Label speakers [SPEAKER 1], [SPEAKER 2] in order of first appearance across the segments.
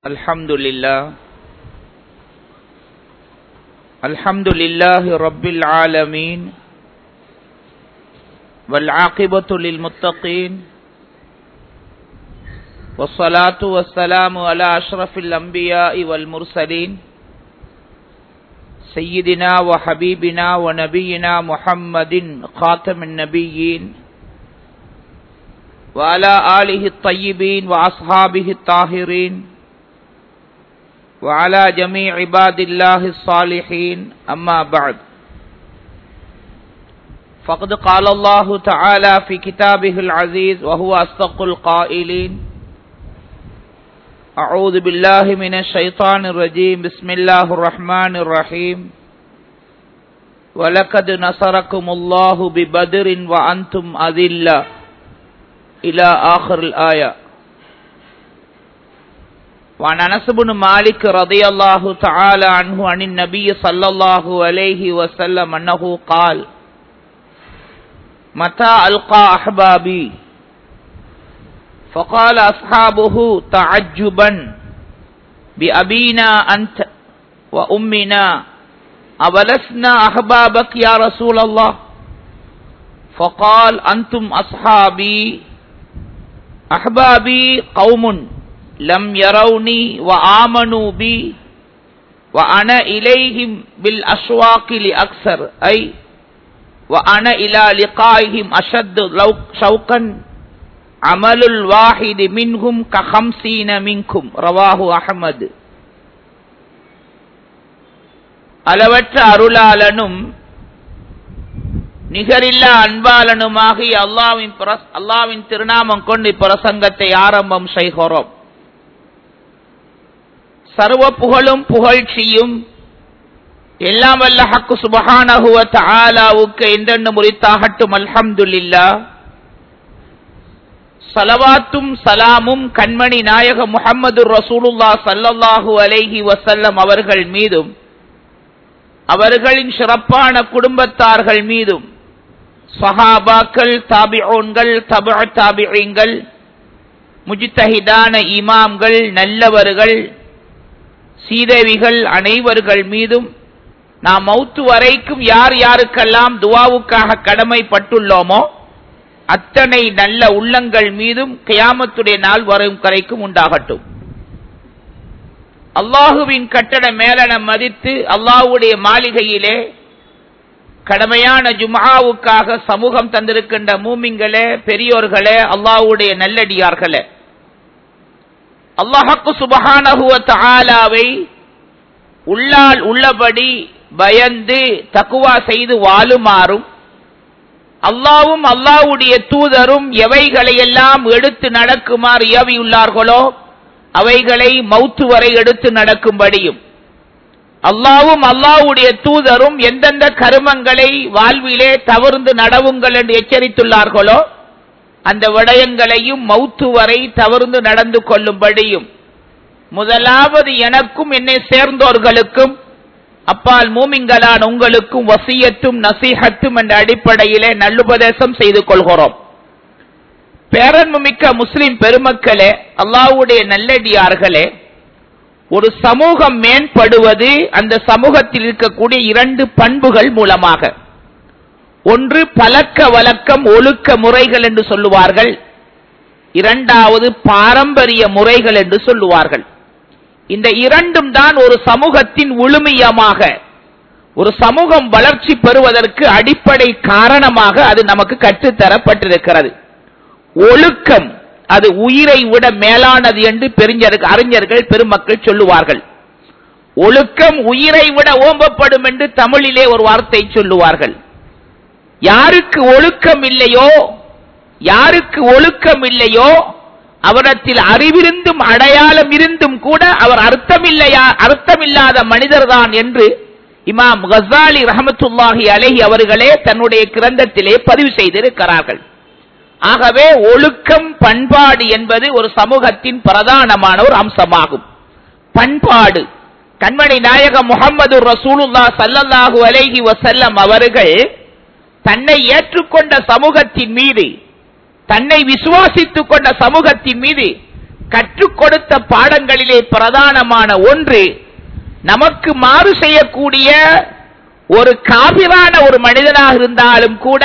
[SPEAKER 1] الحمد لله الحمد لله رب العالمين والعاقبة للمتقين والصلاة والسلام على أشرف الأنبياء والمرسلين سيدنا وحبيبنا ونبينا محمد خاتم النبيين وعلى آله الطيبين وأصحابه الطاهرين وعلى جميع عباد الله الصالحين أما بعد فقد قال الله تعالى في كتابه العزيز وهو أصدق القائلين أعوذ بالله من الشيطان الرجيم بسم الله الرحمن الرحيم ولقد نصركم الله ببدر وأنتم أذلة إلى آخر الآية وعن أنس بن مالك رضي الله تعالى عنه عن النبي صلى الله عليه وسلم أنه قال متى ألقى أحبابي فقال أصحابه تعجبا بأبينا أنت وأمنا أولسنا أحبابك يا رسول الله فقال أنتم أصحابي أحبابي قوم لم يروني وآمنوا بي وأنا إليهم بالأشواق لأكثر أي وأنا إلى لقائهم أشد شوقا عمل الواحد منهم كخمسين منكم رواه أحمد அளவற்ற அருளாளனும் நிகரில்லா அன்பாளனுமாகிய அல்லாவின் அல்லாவின் திருநாமம் கொண்டு பிரசங்கத்தை ஆரம்பம் செய்கிறோம் சர்வ புகழும் புகழ்ச்சியும் எல்லாம் வல்ல ஹக்கு சுபஹானஹுவ தஆலாவுக்கு என்றென்று முறித்தாகட்டும் அல்ஹம்துலில்லா சலவாத்தும் சலாமும் கண்மணி நாயக முஹம்மது ரசூலுல்லா சல்லல்லாஹு அலைஹி வசல்லம் அவர்கள் மீதும் அவர்களின் சிறப்பான குடும்பத்தார்கள் மீதும் சஹாபாக்கள் தாபிஓன்கள் தப தாபிகள் முஜித்தஹிதான இமாம்கள் நல்லவர்கள் சீதேவிகள் அனைவர்கள் மீதும் நாம் மௌத்து வரைக்கும் யார் யாருக்கெல்லாம் துவாவுக்காக கடமைப்பட்டுள்ளோமோ அத்தனை நல்ல உள்ளங்கள் மீதும் கியாமத்துடைய நாள் வரும் கரைக்கும் உண்டாகட்டும் அல்லாஹுவின் கட்டட மேலன மதித்து அல்லாஹுடைய மாளிகையிலே கடமையான ஜுமாவுக்காக சமூகம் தந்திருக்கின்ற மூமிங்களே பெரியோர்களே அல்லாஹுடைய நல்லடியார்களே அல்லாஹக்கு சுபஹானஹுவ ஆலாவை உள்ளால் உள்ளபடி பயந்து தக்குவா செய்து வாழுமாறும் அல்லாவும் அல்லாவுடைய தூதரும் எவைகளையெல்லாம் எடுத்து நடக்குமாறு ஏவியுள்ளார்களோ அவைகளை மௌத்து வரை எடுத்து நடக்கும்படியும் அல்லாவும் அல்லாவுடைய தூதரும் எந்தெந்த கருமங்களை வாழ்விலே தவிர்ந்து நடவுங்கள் என்று எச்சரித்துள்ளார்களோ அந்த விடயங்களையும் மௌத்து வரை தவிர்ந்து நடந்து கொள்ளும்படியும் முதலாவது எனக்கும் என்னை சேர்ந்தோர்களுக்கும் அப்பால் மூமிங்களான் உங்களுக்கும் வசியத்தும் நசீகத்தும் என்ற அடிப்படையிலே நல்லுபதேசம் செய்து கொள்கிறோம் பேரன்மிக்க முஸ்லிம் பெருமக்களே அல்லாவுடைய நல்லடியார்களே ஒரு சமூகம் மேம்படுவது அந்த சமூகத்தில் இருக்கக்கூடிய இரண்டு பண்புகள் மூலமாக ஒன்று பழக்க வழக்கம் ஒழுக்க முறைகள் என்று சொல்லுவார்கள் இரண்டாவது பாரம்பரிய முறைகள் என்று சொல்லுவார்கள் இந்த இரண்டும் தான் ஒரு சமூகத்தின் உளுமியமாக ஒரு சமூகம் வளர்ச்சி பெறுவதற்கு அடிப்படை காரணமாக அது நமக்கு கற்றுத்தரப்பட்டிருக்கிறது ஒழுக்கம் அது உயிரை விட மேலானது என்று பெருஞ்சருக்கு அறிஞர்கள் பெருமக்கள் சொல்லுவார்கள் ஒழுக்கம் உயிரை விட ஓம்பப்படும் என்று தமிழிலே ஒரு வார்த்தை சொல்லுவார்கள் யாருக்கு ஒழுக்கம் இல்லையோ யாருக்கு ஒழுக்கம் இல்லையோ அவரத்தில் அறிவிருந்தும் அடையாளம் இருந்தும் கூட அவர் அர்த்தமில்லையா அர்த்தமில்லாத மனிதர்தான் என்று இமாம் கசாலி ரஹமத்துல்லாஹி அலஹி அவர்களே தன்னுடைய கிரந்தத்திலே பதிவு செய்திருக்கிறார்கள் ஆகவே ஒழுக்கம் பண்பாடு என்பது ஒரு சமூகத்தின் பிரதானமான ஒரு அம்சமாகும் பண்பாடு கண்மணி நாயக முகமது ரசூலுல்லா சல்லல்லாஹு அலைஹி வசல்லம் அவர்கள் தன்னை ஏற்றுக்கொண்ட சமூகத்தின் மீது தன்னை விசுவாசித்துக் கொண்ட சமூகத்தின் மீது கற்றுக் கொடுத்த பாடங்களிலே பிரதானமான ஒன்று நமக்கு மாறு செய்யக்கூடிய ஒரு காபிரான ஒரு மனிதனாக இருந்தாலும் கூட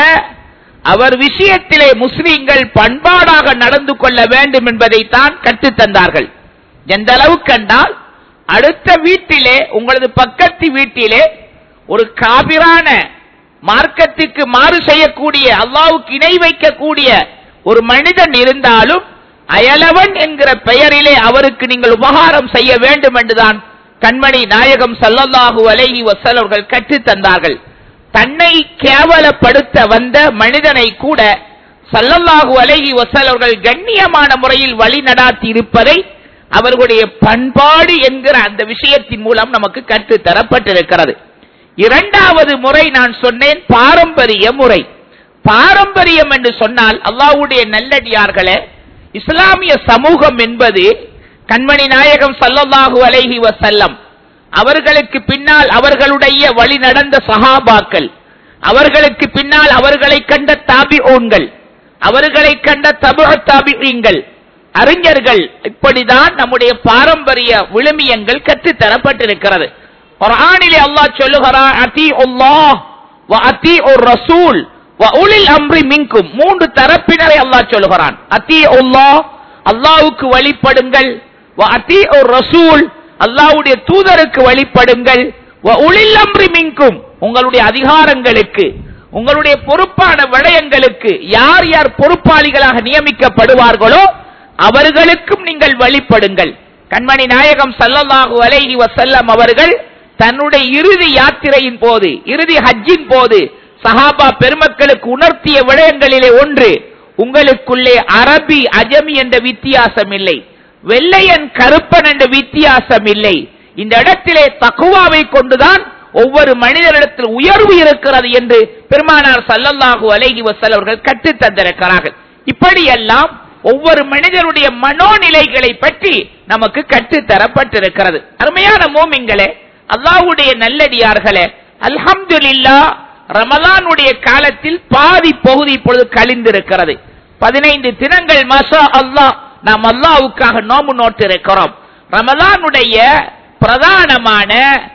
[SPEAKER 1] அவர் விஷயத்திலே முஸ்லிம்கள் பண்பாடாக நடந்து கொள்ள வேண்டும் என்பதைத்தான் கற்றுத் தந்தார்கள் எந்த அளவு கண்டால் அடுத்த வீட்டிலே உங்களது பக்கத்து வீட்டிலே ஒரு காபிரான மார்க்கத்துக்கு மாறு செய்யக்கூடிய அல்லாவுக்கு இணை வைக்கக்கூடிய ஒரு மனிதன் இருந்தாலும் அயலவன் என்கிற பெயரிலே அவருக்கு நீங்கள் உபகாரம் செய்ய வேண்டும் என்றுதான் கண்மணி நாயகம் சல்லல்லாஹு அலைஹி வஸல்லம் அவர்கள் கற்றுத் தந்தார்கள் தன்னை கேவலப்படுத்த வந்த மனிதனை கூட சல்லல்லாஹு அலைஹி வஸல்லம் அவர்கள் கண்ணியமான முறையில் வழி நடாத்தி இருப்பதை அவர்களுடைய பண்பாடு என்கிற அந்த விஷயத்தின் மூலம் நமக்கு கற்றுத் தரப்பட்டிருக்கிறது இரண்டாவது முறை நான் சொன்னேன் பாரம்பரிய முறை பாரம்பரியம் என்று சொன்னால் அல்லாஹ்வுடைய நல்லடியார்களே இஸ்லாமிய சமூகம் என்பது கண்மணி நாயகம் சல்லல்லாஹு அலைஹி வசல்லம் அவர்களுக்கு பின்னால் அவர்களுடைய வழி நடந்த சஹாபாக்கள் அவர்களுக்கு பின்னால் அவர்களை கண்ட தாபிஊன்கள் அவர்களை கண்ட தபு தாபிகள் அறிஞர்கள் இப்படிதான் நம்முடைய பாரம்பரிய விழுமியங்கள் கற்றுத் தரப்பட்டிருக்கிறது குர்ஆனிலே அல்லாஹ் சொல்லுகிறான் அதி அல்லாஹ் வ அதி ரசூல் வ உலில் அம்ரி மின்கும் மூன்று தரப்பினரை அல்லாஹ் சொல்லுகிறான் அதி அல்லாஹ் அல்லாஹ்வுக்கு வழிபடுங்கள் வ அதி ரசூல் அல்லாஹ்வுடைய தூதருக்கு வழிபடுங்கள் வ உலில் அம்ரி மின்கும் உங்களுடைய அதிகாரங்களுக்கு உங்களுடைய பொறுப்பான விடயங்களுக்கு யார் யார் பொறுப்பாளிகளாக நியமிக்கப்படுவார்களோ அவர்களுக்கும் நீங்கள் வழிபடுங்கள் கண்மணி நாயகம் சல்லல்லாஹு அலைஹி வஸல்லம் அவர்கள் தன்னுடைய இறுதி யாத்திரையின் போது இறுதி ஹஜ்ஜின் போது சஹாபா பெருமக்களுக்கு உணர்த்திய விடயங்களிலே ஒன்று உங்களுக்குள்ளே அரபி அஜமி என்ற வித்தியாசம் இல்லை வெள்ளையன் கருப்பன் என்ற வித்தியாசம் இல்லை இந்த இடத்திலே தக்குவாவை கொண்டுதான் ஒவ்வொரு மனிதனிடத்தில் உயர்வு இருக்கிறது என்று பெருமானார் சல்லல்லாஹு அலைஹி வஸல்லம் அவர்கள் கற்றுத் தந்திருக்கிறார்கள் இப்படியெல்லாம் ஒவ்வொரு மனிதனுடைய மனோநிலைகளை பற்றி நமக்கு கற்றுத் தரப்பட்டிருக்கிறது அருமையான மோமிங்களே அல்லாஹ்வுடைய நல்லடியார்களே அல்ஹம்துலில்லா ரமலானுடைய காலத்தில் பாதி பகுதி இப்பொழுது கழிந்திருக்கிறது பதினைந்து தினங்கள் மசா அல்லாஹ் நாம் அல்லாஹ்வுக்காக நோம்பு நோட்டு இருக்கிறோம் ரமலானுடைய பிரதானமான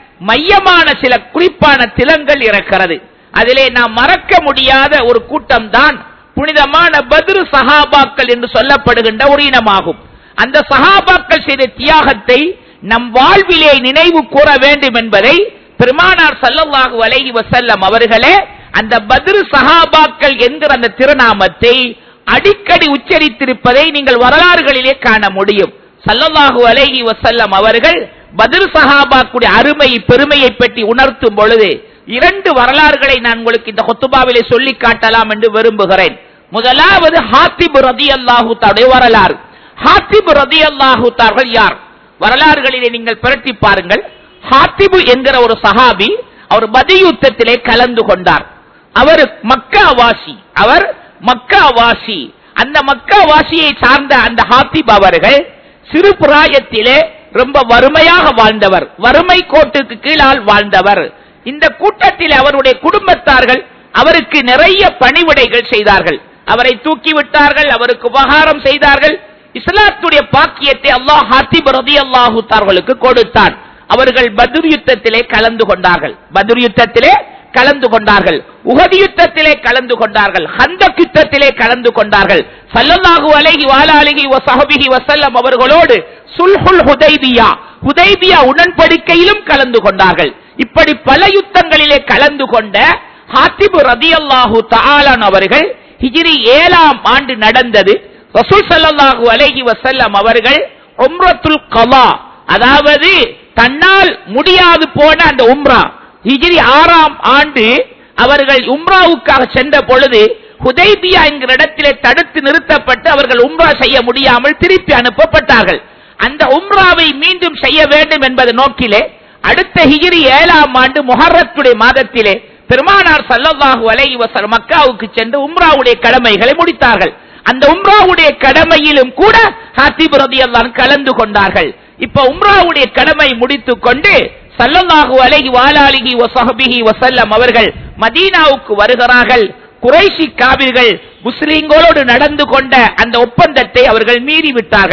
[SPEAKER 1] மையமான சில குறிப்பான திலங்கள் இருக்கிறது அதிலே நாம் மறக்க முடியாத ஒரு கூட்டம் தான் புனிதமான பத்ரு சஹாபாக்கள் என்று சொல்லப்படுகின்ற ஒரு இனமாகும் அந்த சஹாபாக்கள் செய்த தியாகத்தை நம் வாழ்விலே நினைவு கூற வேண்டும் என்பதை பெருமானார் சல்லல்லாஹு அலைஹி வஸல்லம் அவர்களே அந்த பத்ரு சஹாபாக்கள் என்கிற அந்த திருநாமத்தை அடிக்கடி உச்சரித்திருப்பதை நீங்கள் வரலாறுகளிலே காண முடியும் சல்லல்லாஹு அலைஹி வஸல்லம் அவர்கள் பத்ரு சஹாபாக்குடைய அருமை பெருமையை பற்றி உணர்த்தும் பொழுது இரண்டு வரலாறுகளை நான் உங்களுக்கு இந்த ஹொத்துபாவிலே சொல்லி காட்டலாம் என்று விரும்புகிறேன் முதலாவது ஹாத்திபு ரதி அல்லாஹு வரலாறு ஹாத்திபு ரதி அல்லாஹு யார் வரலாறுகளிலே நீங்கள் புரட்டி பாருங்கள் ஹாத்திபு என்கிற ஒரு சஹாபி அவர் பதியுத்தத்திலே கலந்து கொண்டார் அவர் மக்காவாசி அவர் மக்காவாசி அந்த மக்காவாசியை சார்ந்த அந்த ஹாத்திப் அவர்கள் சிறு பிராயத்திலே ரொம்ப வறுமையாக வாழ்ந்தவர் வறுமை கோட்டுக்கு கீழால் வாழ்ந்தவர் இந்த கூட்டத்தில் அவருடைய குடும்பத்தார்கள் அவருக்கு நிறைய பணிவிடைகள் செய்தார்கள் அவரை தூக்கி விட்டார்கள் அவருக்கு உபகாரம் செய்தார்கள் இஸ்லாத்துடைய பாக்கியத்தை அல்லாஹ் ஹாத்திப் ரதி அல்லாஹு தார்களுக்கு கொடுத்தான் அவர்கள் பத்ர் யுத்தத்திலே கலந்து கொண்டார்கள் பத்ர் யுத்தத்திலே கலந்து கொண்டார்கள் உகதி யுத்தத்திலே கலந்து கொண்டார்கள் ஹந்தக் யுத்தத்திலே கலந்து கொண்டார்கள் சல்லல்லாஹு அலைஹி வாலாலிஹி வசஹபிஹி வசல்லம் அவர்களோடு சுல்ஹுல் ஹுதைபியா ஹுதைபியா உடன்படிக்கையிலும் கலந்து கொண்டார்கள் இப்படி பல யுத்தங்களிலே கலந்து கொண்ட ஹாத்திபு ரதியல்லாஹு தஆலான் அவர்கள் ஹிஜ்ரி ஏழாம் ஆண்டு நடந்தது ரசூல் ஸல்லல்லாஹு அலைஹி வஸல்லம் அவர்கள் உம்ரத்துல் கலா அதாவது தன்னால் முடியாது போன அந்த உம்ரா ஹிஜ்ரி ஆறாம் ஆண்டு அவர்கள் உம்ராவுக்காக சென்ற பொழுது ஹுதைபியா என்கிற இடத்திலே தடுத்து நிறுத்தப்பட்டு அவர்கள் உம்ரா செய்ய முடியாமல் திருப்பி அனுப்பப்பட்டார்கள் அந்த உம்ராவை மீண்டும் செய்ய வேண்டும் என்பது நோக்கிலே அடுத்த ஹிஜ்ரி ஏழாம் ஆண்டு முஹர்ரத்துடைய மாதத்திலே பெருமானார் சல்லல்லாஹு அலைஹி வஸல்லம் மக்காவுக்கு சென்று உம்ராவுடைய கடமைகளை முடித்தார்கள் அந்த உம்ராவுடைய கடமையிலும் கூட ஹாத்திப் ரதியல்லாஹு கலந்து கொண்டார்கள் இப்ப உம்ராவுடைய கடமை முடித்துக் கொண்டு சல்லல்லாஹு அலைஹி வாலாலிஹி வஸஹபிஹி வஸல்லம் அவர்கள் மதீனாவுக்கு வருகிறார்கள் குறைஷி காவிர்கள் முஸ்லிம்களோடு நடந்து கொண்ட அந்த ஒப்பந்தத்தை அவர்கள் மீறி விட்டார்கள்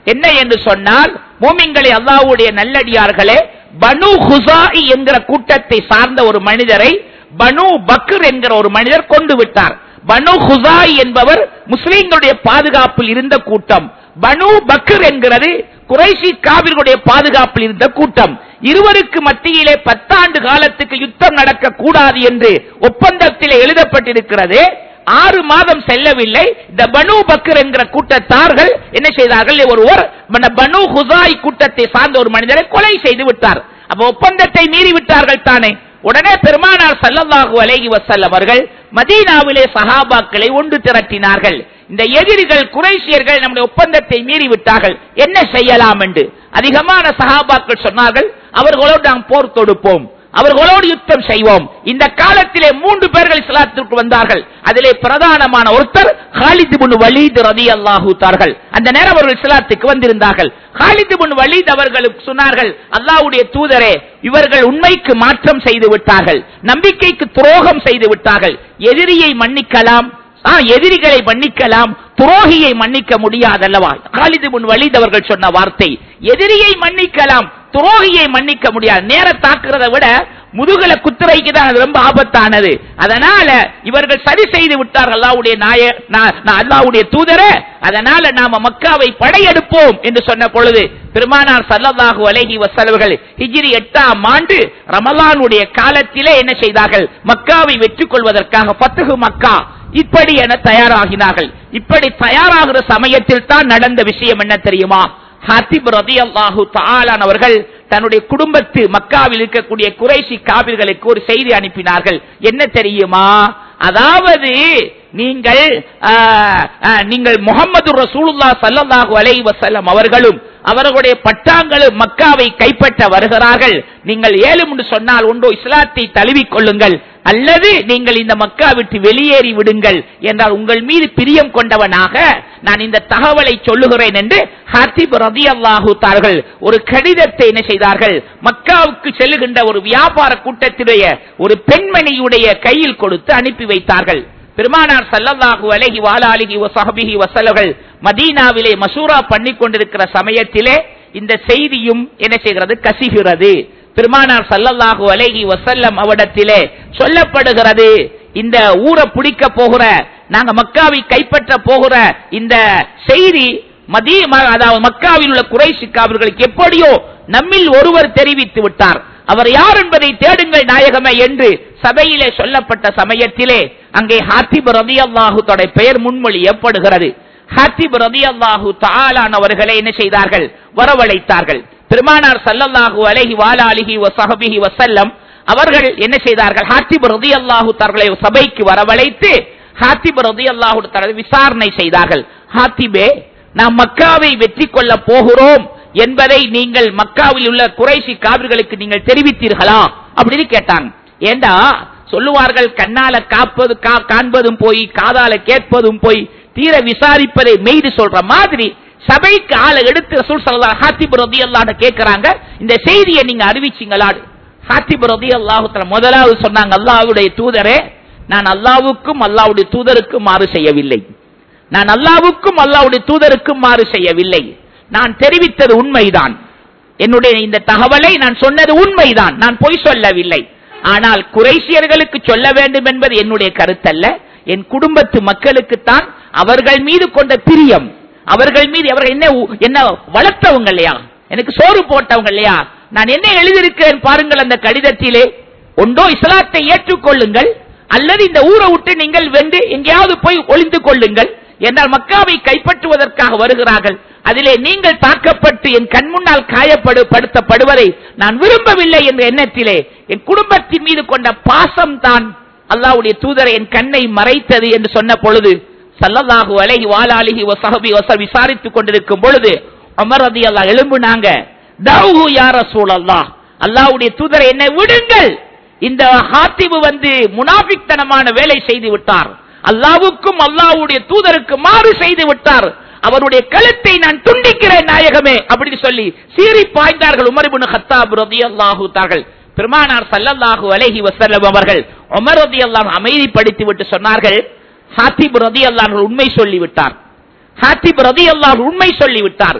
[SPEAKER 1] என்ன என்று சொன்னால் மூமின்களை அல்லாஹ்வுடைய நல்லடியார்களே பனு ஹுசாஇ என்கிற கூட்டத்தை சார்ந்த ஒரு மனிதரை பனு பக்ர் என்கிற ஒரு மனிதர் கொண்டு விட்டார் பனு ஹுசாய் என்பவர் முஸ்லிம்களுடைய பாதுகாப்பில் இருந்த கூட்டம் பனு பக்ர் என்கிறது குறைசி காவிர்களுடைய பாதுகாப்பில் இருந்த கூட்டம் இருவருக்கு மத்தியிலே பத்தாண்டு காலத்துக்கு யுத்தம் நடக்க கூடாது என்று ஒப்பந்தத்திலே எழுதப்பட்டிருக்கிறது ஆறு மாதம் செல்லவில்லை இந்த பனு பக்கர் என்கிற கூட்டத்தார்கள் என்ன செய்தார்கள் ஒருவர் மன்ன பனு ஹுசாய் கூட்டத்தை சார்ந்த ஒரு மனிதரை கொலை செய்து விட்டார் அப்ப ஒப்பந்தத்தை மீறி விட்டார்கள் தானே உடனே பெருமானார் ஸல்லல்லாஹு அலைஹி வஸல்லம் அவர்கள் மதீனாவிலே சஹாபாக்களை ஒன்று திரட்டினார்கள் இந்த எதிரிகள் குறைசியர்கள் நம்முடைய ஒப்பந்தத்தை மீறி விட்டார்கள் என்ன செய்யலாம் என்று அதிகமான சஹாபாக்கள் சொன்னார்கள் அவர்களோடு நாம் போர் தொடுப்போம் அவர்களோடு யுத்தம் செய்வோம் இந்த காலத்திலே மூன்று பேர்கள் இஸ்லாத்திற்கு வந்தார்கள் அதிலே பிரதானமான ஒருத்தர் ஹாலித் பின் வலீத் ரலியல்லாஹு தார்கள் அந்த நேரம் அவர்கள் இஸ்லாத்துக்கு வந்திருந்தார்கள் ஹாலித் பின் வலீத் அவர்களுக்கு சொன்னார்கள் அல்லாஹ்வுடைய தூதரே இவர்கள் உண்மைக்கு மாற்றம் செய்து விட்டார்கள் நம்பிக்கைக்கு துரோகம் செய்து விட்டார்கள் எதிரியை மன்னிக்கலாம் ஆ, எதிரிகளை மன்னிக்கலாம் துரோகியை மன்னிக்க முடியாதல்லவா காலிது முன் வலித் அவர்கள் சொன்ன வார்த்தை எதிரியை மன்னிக்கலாம் துரோகியை மன்னிக்க முடியாது நேர தாக்குறதை விட முதுகல குத்துரைக்கு தான் அது ரொம்ப ஆபத்தானது அதனால இவர்கள் சரி செய்து விட்டார்கள் அல்லாவுடைய நாய நா- நா- அல்லாஹ்வுடைய தூதரே அதனால நாம மக்காவை படையெடுப்போம் என்று சொன்ன பொழுது பெருமானார் சல்லல்லாஹு அலைஹி வஸல்லவர்கள் ஹிஜ்ரி எட்டாம் ஆண்டு ரமலானுடைய காலத்திலே என்ன செய்தார்கள் மக்காவை வெற்றி கொள்வதற்காக பத்துகு மக்கா இப்படி என தயாராகினார்கள் இப்படி தயாராகிற சமயத்தில் தான் நடந்த விஷயம் என்ன தெரியுமா ஹாத்திப் ரதியல்லாஹு தஆலான் அவர்கள் தன்னுடைய குடும்பத்து மக்காவில் இருக்கக்கூடிய குறைசி காவிர்களுக்கு ஒரு செய்தி அனுப்பினார்கள் என்ன தெரியுமா அதாவது நீங்கள் ஆ, ஆ, நீங்கள் முகமது ரசூலுல்லா ஸல்லல்லாஹு அலைஹி வஸல்லம் அவர்களும் அவர்களுடைய பட்டாங்களும் மக்காவை கைப்பற்ற வருகிறார்கள் நீங்கள் ஏழும் என்று சொன்னால் ஒன்றோ இஸ்லாத்தை தழுவிக் கொள்ளுங்கள் அல்லது நீங்கள் இந்த மக்கா விட்டு வெளியேறி விடுங்கள் என்றால் உங்கள் மீது பிரியம் கொண்டவனாக நான் இந்த தகவலை சொல்லுகிறேன் என்று ஹாத்திப் ரதியல்லாஹு தார்கள் ஒரு கடிதத்தை என்ன செய்தார்கள் மக்காவுக்கு செல்லுகின்ற ஒரு வியாபார கூட்டத்தினுடைய ஒரு பெண்மணியுடைய கையில் கொடுத்து அனுப்பி வைத்தார்கள் பெருமானார் சல்லல்லாஹு அலைஹி வாலாலிஹி வஸஹபிஹி வஸல்லகள் மதீனாவிலே மசூரா பண்ணிக் கொண்டிருக்கிற சமயத்திலே இந்த செய்தியும் என்ன செய்கிறது கசிகிறது பெருமானார் சல்லல்லாஹு அலைஹி வஸல்லம் அவடத்திலே சொல்லப்படுகிறது இந்த ஊரை பிடிக்க போகிற நாங்க மக்காவை கைப்பற்ற போகிற இந்த செய்தி மதி ம- அதாவது மக்காவில் உள்ள குறைசிக்காவர்களுக்கு எப்படியோ நம்மில் ஒருவர் தெரிவித்து விட்டார் அவர் யார் என்பதை தேடுங்கள் நாயகமே என்று சபையிலே சொல்லப்பட்ட சமயத்திலே அங்கே ஹாத்திப் ரதியல்லாஹு தோட பெயர் முன்மொழியப்படுகிறது ஹாத்திப் ரதியல்லாஹு தஆலான் அவர்களை என்ன செய்தார்கள் வரவழைத்தார்கள் பெருமானார் ஸல்லல்லாஹு அலைஹி வஆலிஹி வஸஹபிஹி வஸல்லம் அவர்கள் என்ன செய்தார்கள் ஹாத்திப் ரதியல்லாஹு தஆர்களை சபைக்கு வரவழைத்து ஹாத்திப் ரதியல்லாஹு தஆலா விசாரணை செய்தார்கள் ஹாத்திபே நாம் மக்காவை வெற்றி கொள்ள போகிறோம் என்பதை நீங்கள் மக்காவில் உள்ள குறைசி காவிர்களுக்கு நீங்கள் தெரிவித்தீர்களா அப்படின்னு கேட்டாங்க ஏண்டா சொல்லுவார்கள் கண்ணால காப்பது கா- காண்பதும் போய் காதால கேட்பதும் போய் தீர விசாரிப்பதை மெய்து சொல்ற மாதிரி சபைக்கு ஆளை எடுத்து ரசூல் ஸல்லல்லாஹு ஹாத்திப் ரலியல்லாஹு கேக்குறாங்க இந்த செய்தியை நீங்க அறிவிச்சீங்களா ஹாத்திப் ரலியல்லாஹு தஆலா முதலாவது சொன்னாங்க அல்லாஹ்வுடைய தூதரே நான் அல்லாஹ்வுக்கும் அல்லாஹ்வுடைய தூதருக்கும் மாறு செய்யவில்லை நான் அல்லாவுக்கும் அல்லாவுடைய தூதருக்கும் மாறு செய்யவில்லை நான் தெரிவித்தது உண்மைதான் என்னுடைய இந்த தகவலை நான் சொன்னது உண்மைதான் நான் பொய் சொல்லவில்லை ஆனால் குறைசியர்களுக்கு சொல்ல வேண்டும் என்பது என்னுடைய கருத்தல்ல என் குடும்பத்து மக்களுக்குத்தான் அவர்கள் மீது கொண்ட பிரியம் அவர்கள் மீது அவர்கள் என்ன உ- என்ன வளர்த்தவங்க இல்லையா எனக்கு சோறு போட்டவங்க இல்லையா நான் என்ன எழுதியிருக்கிறேன் பாருங்கள் அந்த கடிதத்திலே ஒன்றோ இஸ்லாத்தை ஏற்றுக்கொள்ளுங்கள் அல்லது இந்த ஊரை விட்டு நீங்கள் வென்று எங்கேயாவது போய் ஒளிந்து கொள்ளுங்கள் என்றால் மக்காவை கைப்பற்றுவதற்காக வருகிறார்கள் அதிலே நீங்கள் தாக்கப்பட்டு என் கண் முன்னால் காயப்படு படுத்தப்படுவதை நான் விரும்பவில்லை என்ற எண்ணத்திலே என் குடும்பத்தின் மீது கொண்ட பாசம் தான் அல்லாஹ்வுடைய தூதரை என் கண்ணை மறைத்தது என்று சொன்ன பொழுது சல்லல்லாஹு அலைஹி வாலாலிஹி வஸஹபி வஸ விசாரித்துக் கொண்டிருக்கும் பொழுது உமர் ரலியல்லாஹு எழும்புனாங்க தௌஹு யா ரசூலல்லாஹ் அல்லாஹ்வுடைய தூதரை என்னை விடுங்கள் இந்த ஹாத்திபு வந்து முனாபிக்தனமான வேலை செய்து விட்டார் அல்லாவுக்கும் அல்லாஹ்வுடைய தூதருக்கு மாறு செய்து விட்டார் அவருடைய கழுத்தை நான் துண்டிக்கிறேன் நாயகமே அப்படி சொல்லி சீறி பாய்ந்தார்கள் உமர் இப்னு கத்தாப் ரலியல்லாஹு தார்கள் பெருமானார் ஸல்லல்லாஹு அலைஹி வஸல்லம் அவர்கள் உமர் ரலியல்லாஹு அமைதிப்படுத்தி விட்டு சொன்னார்கள் ஹாத்திப் ரலியல்லாஹு உண்மை சொல்லி விட்டார் ஹாத்திப் ரலியல்லாஹு உண்மை சொல்லி விட்டார்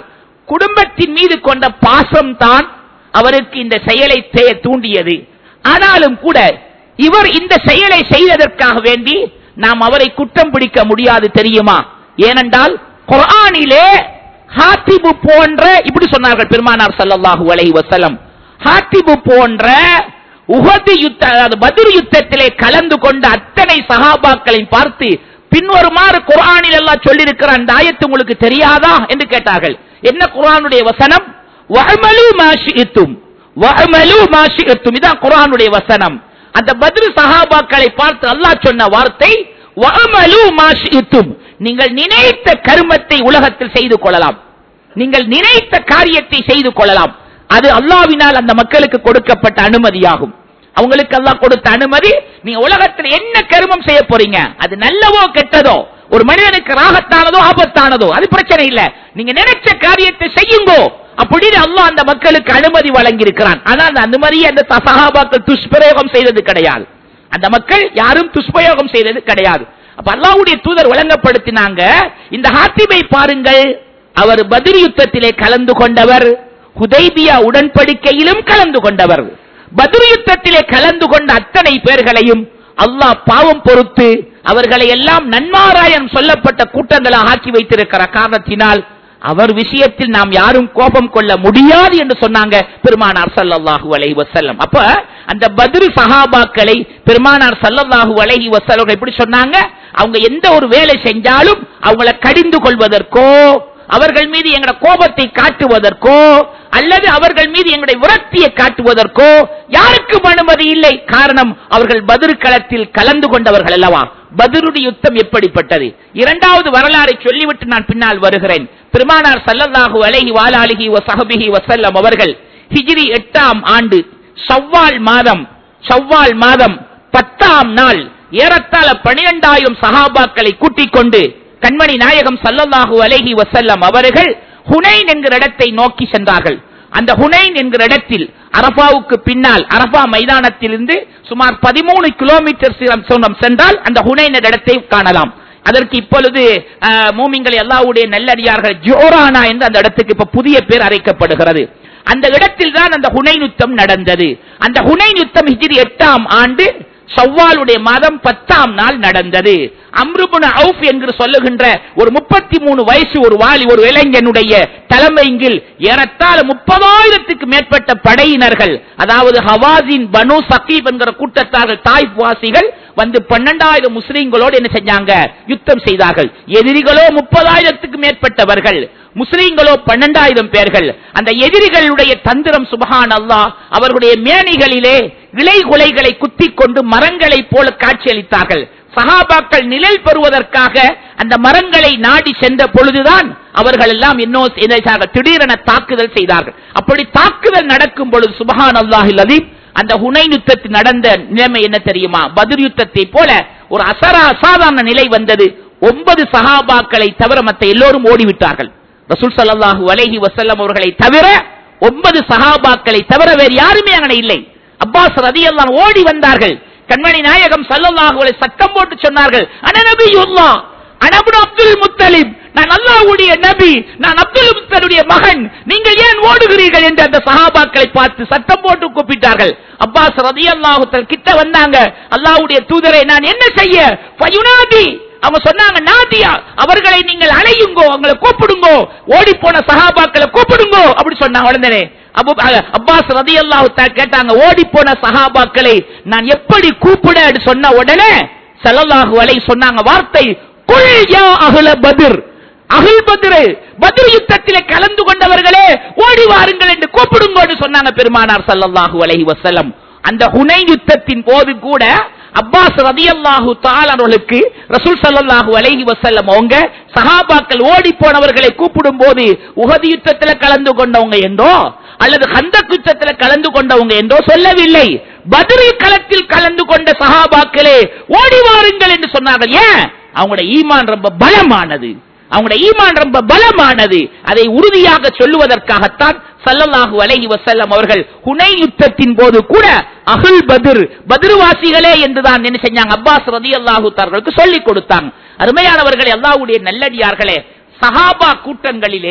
[SPEAKER 1] குடும்பத்தின் மீது கொண்ட பாசம் தான் அவருக்கு இந்த செயலை தே- தூண்டியது ஆனாலும் கூட இவர் இந்த செயலை செய்ததற்காக வேண்டி நாம் அவரை குற்றம் பிடிக்க முடியாது தெரியுமா ஏனென்றால் குர்ஆனிலே ஹாத்திபு போன்ற இப்படி சொன்னார்கள் பெருமானார் ஸல்லல்லாஹு அலைஹி வஸல்லம் ஹாத்திபு போன்ற உஹது யுத்த அதாவது பத்ர் யுத்தத்திலே கலந்து கொண்ட அத்தனை சஹாபாக்களை பார்த்து பின்வருமாறு குர்ஆனில் எல்லாம் சொல்லியிருக்கிற அந்த ஆயத்து உங்களுக்கு தெரியாதா என்று கேட்டார்கள் என்ன குர்ஆனுடைய வசனம் வஅமலு மா ஷி'தும் வஅமலு மா ஷி'தும் இதான் குர்ஆனுடைய வசனம் அந்த பத்ர் சஹாபாக்களை பார்த்து அல்லாஹ் சொன்ன வார்த்தை வஅமலு மா ஷி'தும் நீங்கள் நினைத்த கர்மத்தை உலகத்தில் செய்து கொள்ளலாம் நீங்கள் நினைத்த காரியத்தை செய்து கொள்ளலாம் அது அல்லாவினால் அந்த மக்களுக்கு கொடுக்கப்பட்ட அனுமதியாகும் அவங்களுக்கு அல்லாஹ் கொடுத்த அனுமதி நீங்க உலகத்தில் என்ன கருமம் செய்ய போறீங்க அது நல்லவோ கெட்டதோ ஒரு மனிதனுக்கு ராகத்தானதோ ஆபத்தானதோ அது பிரச்சனை இல்ல நீங்க நினைச்ச காரியத்தை செய்யுங்கோ அப்படின்னு அல்லாஹ் அந்த மக்களுக்கு அனுமதி வழங்கி இருக்கிறான் ஆனா அந்த அனுமதியை அந்த சஹாபாக்கள் துஷ்பிரயோகம் செய்தது கிடையாது அந்த மக்கள் யாரும் துஷ்பிரயோகம் செய்தது கிடையாது அப்ப அல்லாஹ்வுடைய தூதர் வழங்கப்படுத்தினாங்க இந்த ஹாத்திமை பாருங்கள் அவர் பதில் யுத்தத்திலே கலந்து கொண்டவர் ஹுதைபியா உடன்படிக்கையிலும் கலந்து கொண்டவர் பத்ர் யுத்தத்திலே கலந்து கொண்ட அத்தனை பேர்களையும் அல்லாஹ் பாவம் பொறுத்து அவர்களை எல்லாம் நன்மாராயம் சொல்லப்பட்ட கூட்டங்களாக ஆக்கி வைத்திருக்கிற காரணத்தினால் அவர் விஷயத்தில் நாம் யாரும் கோபம் கொள்ள முடியாது என்று சொன்னாங்க பெருமானார் ஸல்லல்லாஹு அலைஹி வஸல்லம் அப்ப அந்த பத்ரு சஹாபாக்களை பெருமானார் ஸல்லல்லாஹு அலைஹி வஸல்லம் எப்படி சொன்னாங்க அவங்க எந்த ஒரு வேலை செஞ்சாலும் அவங்கள கடிந்து கொள்வதற்கோ அவர்கள் மீது எங்களோட கோபத்தை காட்டுவதற்கோ அல்லது அவர்கள் மீது எங்களுடைய விரக்தியை காட்டுவதற்கோ யாருக்கும் அனுமதி இல்லை காரணம் அவர்கள் பதிரு களத்தில் கலந்து கொண்டவர்கள் அல்லவா பதிருடைய யுத்தம் எப்படிப்பட்டது இரண்டாவது வரலாறை சொல்லிவிட்டு நான் பின்னால் வருகிறேன் பெருமானார் சல்லல்லாஹு அலைஹி வாலாலிஹி வசஹபிஹி வசல்லம் அவர்கள் ஹிஜ்ரி எட்டாம் ஆண்டு ஷவ்வால் மாதம் ஷவ்வால் மாதம் பத்தாம் நாள் ஏறத்தாழ பனிரெண்டாயிரம் சஹாபாக்களை கூட்டிக் கொண்டு கண்மணி நாயகம் சல்லல்லாஹு அலைஹி வசல்லம் அவர்கள் ஹுனைன் என்கிற இடத்தை நோக்கி சென்றார்கள் அந்த ஹுனைன் என்கிற இடத்தில் அரபாவுக்கு பின்னால் அரபா மைதானத்திலிருந்து சுமார் பதிமூணு கிலோமீட்டர் சீரம் தூரம் சென்றால் அந்த ஹுனைன் என்ற இடத்தை காணலாம் அதற்கு இப்பொழுது அஹ், மூமின்கள் எல்லாவுடைய நல்லடியார்கள் ஜோரானா என்று அந்த இடத்துக்கு இப்ப புதிய பேர் அழைக்கப்படுகிறது அந்த இடத்தில் தான் அந்த ஹுனைன் யுத்தம் நடந்தது அந்த ஹுனைன் யுத்தம் ஹிஜ்ரி எட்டாம் ஆண்டு ஷவ்வாலுடைய மாதம் பத்தாம் நாள் நடந்தது அம்ருபுன் அவுஃப் என்று சொல்லுகின்ற ஒரு முப்பத்தி மூணு வயசு ஒரு வாலி ஒரு இளைஞனுடைய தலைமையில் ஏறத்தாழ முப்பதாயிரத்துக்கு மேற்பட்ட படையினர்கள் அதாவது ஹவாசின் பனு சகீப் என்கிற கூட்டத்தார்கள் தாய்ப் வாசிகள் வந்து பன்னெண்டாயிரம் முஸ்லீம்களோடு என்ன செஞ்சாங்க யுத்தம் செய்தார்கள் எதிரிகளோ முப்பதாயிரத்துக்கு மேற்பட்டவர்கள் முஸ்லீம்களோ பன்னெண்டாயிரம் பேர்கள் அந்த எதிரிகளுடைய தந்திரம் சுபஹான் அல்லாஹ் அவர்களுடைய மேனிகளிலே இலை குலைகளை குத்திக் கொண்டு மரங்களைப் போல காட்சியளித்தார்கள் சஹாபாக்கள் நிழல் பெறுவதற்காக அந்த மரங்களை நாடி சென்ற பொழுதுதான் அவர்கள் எல்லாம் இன்னும் என்ன செய்தார்கள்? திடீரென தாக்குதல் செய்தார்கள் அப்படி தாக்குதல் நடக்கும் பொழுது சுபஹான் அல்லாஹில் அதீம் அந்த ஹுனை யுத்தத்தில் நடந்த நிலைமை என்ன தெரியுமா பதிர் யுத்தத்தை போல ஒரு அசரா அசாதாரண நிலை வந்தது ஒன்பது சஹாபாக்களை தவிர மற்ற எல்லோரும் ஓடிவிட்டார்கள் ரசூல் ஸல்லல்லாஹு அலைஹி வஸல்லம் அவர்களை தவிர ஒன்பது சஹாபாக்களை தவிர வேறு யாருமே அங்கே இல்லை அப்பாஸ் ரதியல்லாஹு ஓடி வந்தார்கள் கண்மணி நாயகம் ஸல்லல்லாஹு அலைஹி சத்தம் போட்டு சொன்னார்கள் அன நபியுல்லாஹ் அனபுன் அப்துல் முத்தலிப் நான் அல்லாஹ்வுடைய நபி நான் அப்துல் முத்தலுடைய மகன் நீங்கள் ஏன் ஓடுகிறீர்கள் என்று அந்த சஹாபாக்களை பார்த்து சத்தம் போட்டு கூப்பிட்டார்கள் அப்பாஸ் ரதியல்லாஹு தஆலா கிட்ட வந்தாங்க அல்லாஹ்வுடைய தூதரை நான் என்ன செய்ய ஃபயுனாதி அவங்க சொன்னாங்க நாதியா அவர்களை நீங்கள் அழையுங்கோ அவங்களை கூப்பிடுங்கோ ஓடி போன சஹாபாக்களை கூப்பிடுங்கோ அப்படி சொன்னாங்க உடனே அபு அ- அப்பாஸ் ரதியல்லாஹு தஆலா கேட்டாங்க ஓடி போன சஹாபாக்களை நான் எப்படி கூப்பிட என்று சொன்ன உடனே ஸல்லல்லாஹு அலைஹி சொன்னாங்க வார்த்தை குல் யா அஹ்ல பத்ர் அகில் பத்ரு பத்ர் யுத்தத்திலே கலந்து கொண்டவர்களே ஓடி வாருங்கள் என்று கூப்பிடுங்கோடு சொன்னாங்க பெருமானார் ஸல்லல்லாஹு அலைஹி வஸல்லம் அந்த ஹுனை யுத்தத்தின் போது கூட அப்பாஸ் ரதியல்லாஹு தாளர்களுக்கு ரசூல் ஸல்லல்லாஹு அலைஹி வஸல்லம் அவங்க சஹாபாக்கள் ஓடி போனவர்களை கூப்பிடும் போது உஹது யுத்தத்தில் கலந்து கொண்டவங்க என்றோ அல்லது ஹந்தக் யுத்தத்தில் கலந்து கொண்டவங்க என்றோ சொல்லவில்லை பத்ரில் களத்தில் கலந்து கொண்ட சஹாபாக்களே ஓடி வாருங்கள் என்று சொன்னார்கள் ஏன் அவங்களோட ஈமான் ரொம்ப பலமானது அவங்களுடைய ஈமான் ரொம்ப பலமானது அதை உறுதியாக சொல்லுவதற்காகத்தான் ஸல்லல்லாஹு அலைஹி வஸல்லம் அவர்கள் ஹுனை யுத்தத்தின் போது கூட அஹுல் பத்ர் பத்ருவாசிகளே என்றுதான் என்ன செஞ்சாங்க அப்பாஸ் ரதியல்லாஹு தஆலாவுக்கு சொல்லிக் கொடுத்தாங்க அருமையானவர்களே அல்லாஹ்வுடைய நல்லடியார்களே சஹாபா கூட்டங்களிலே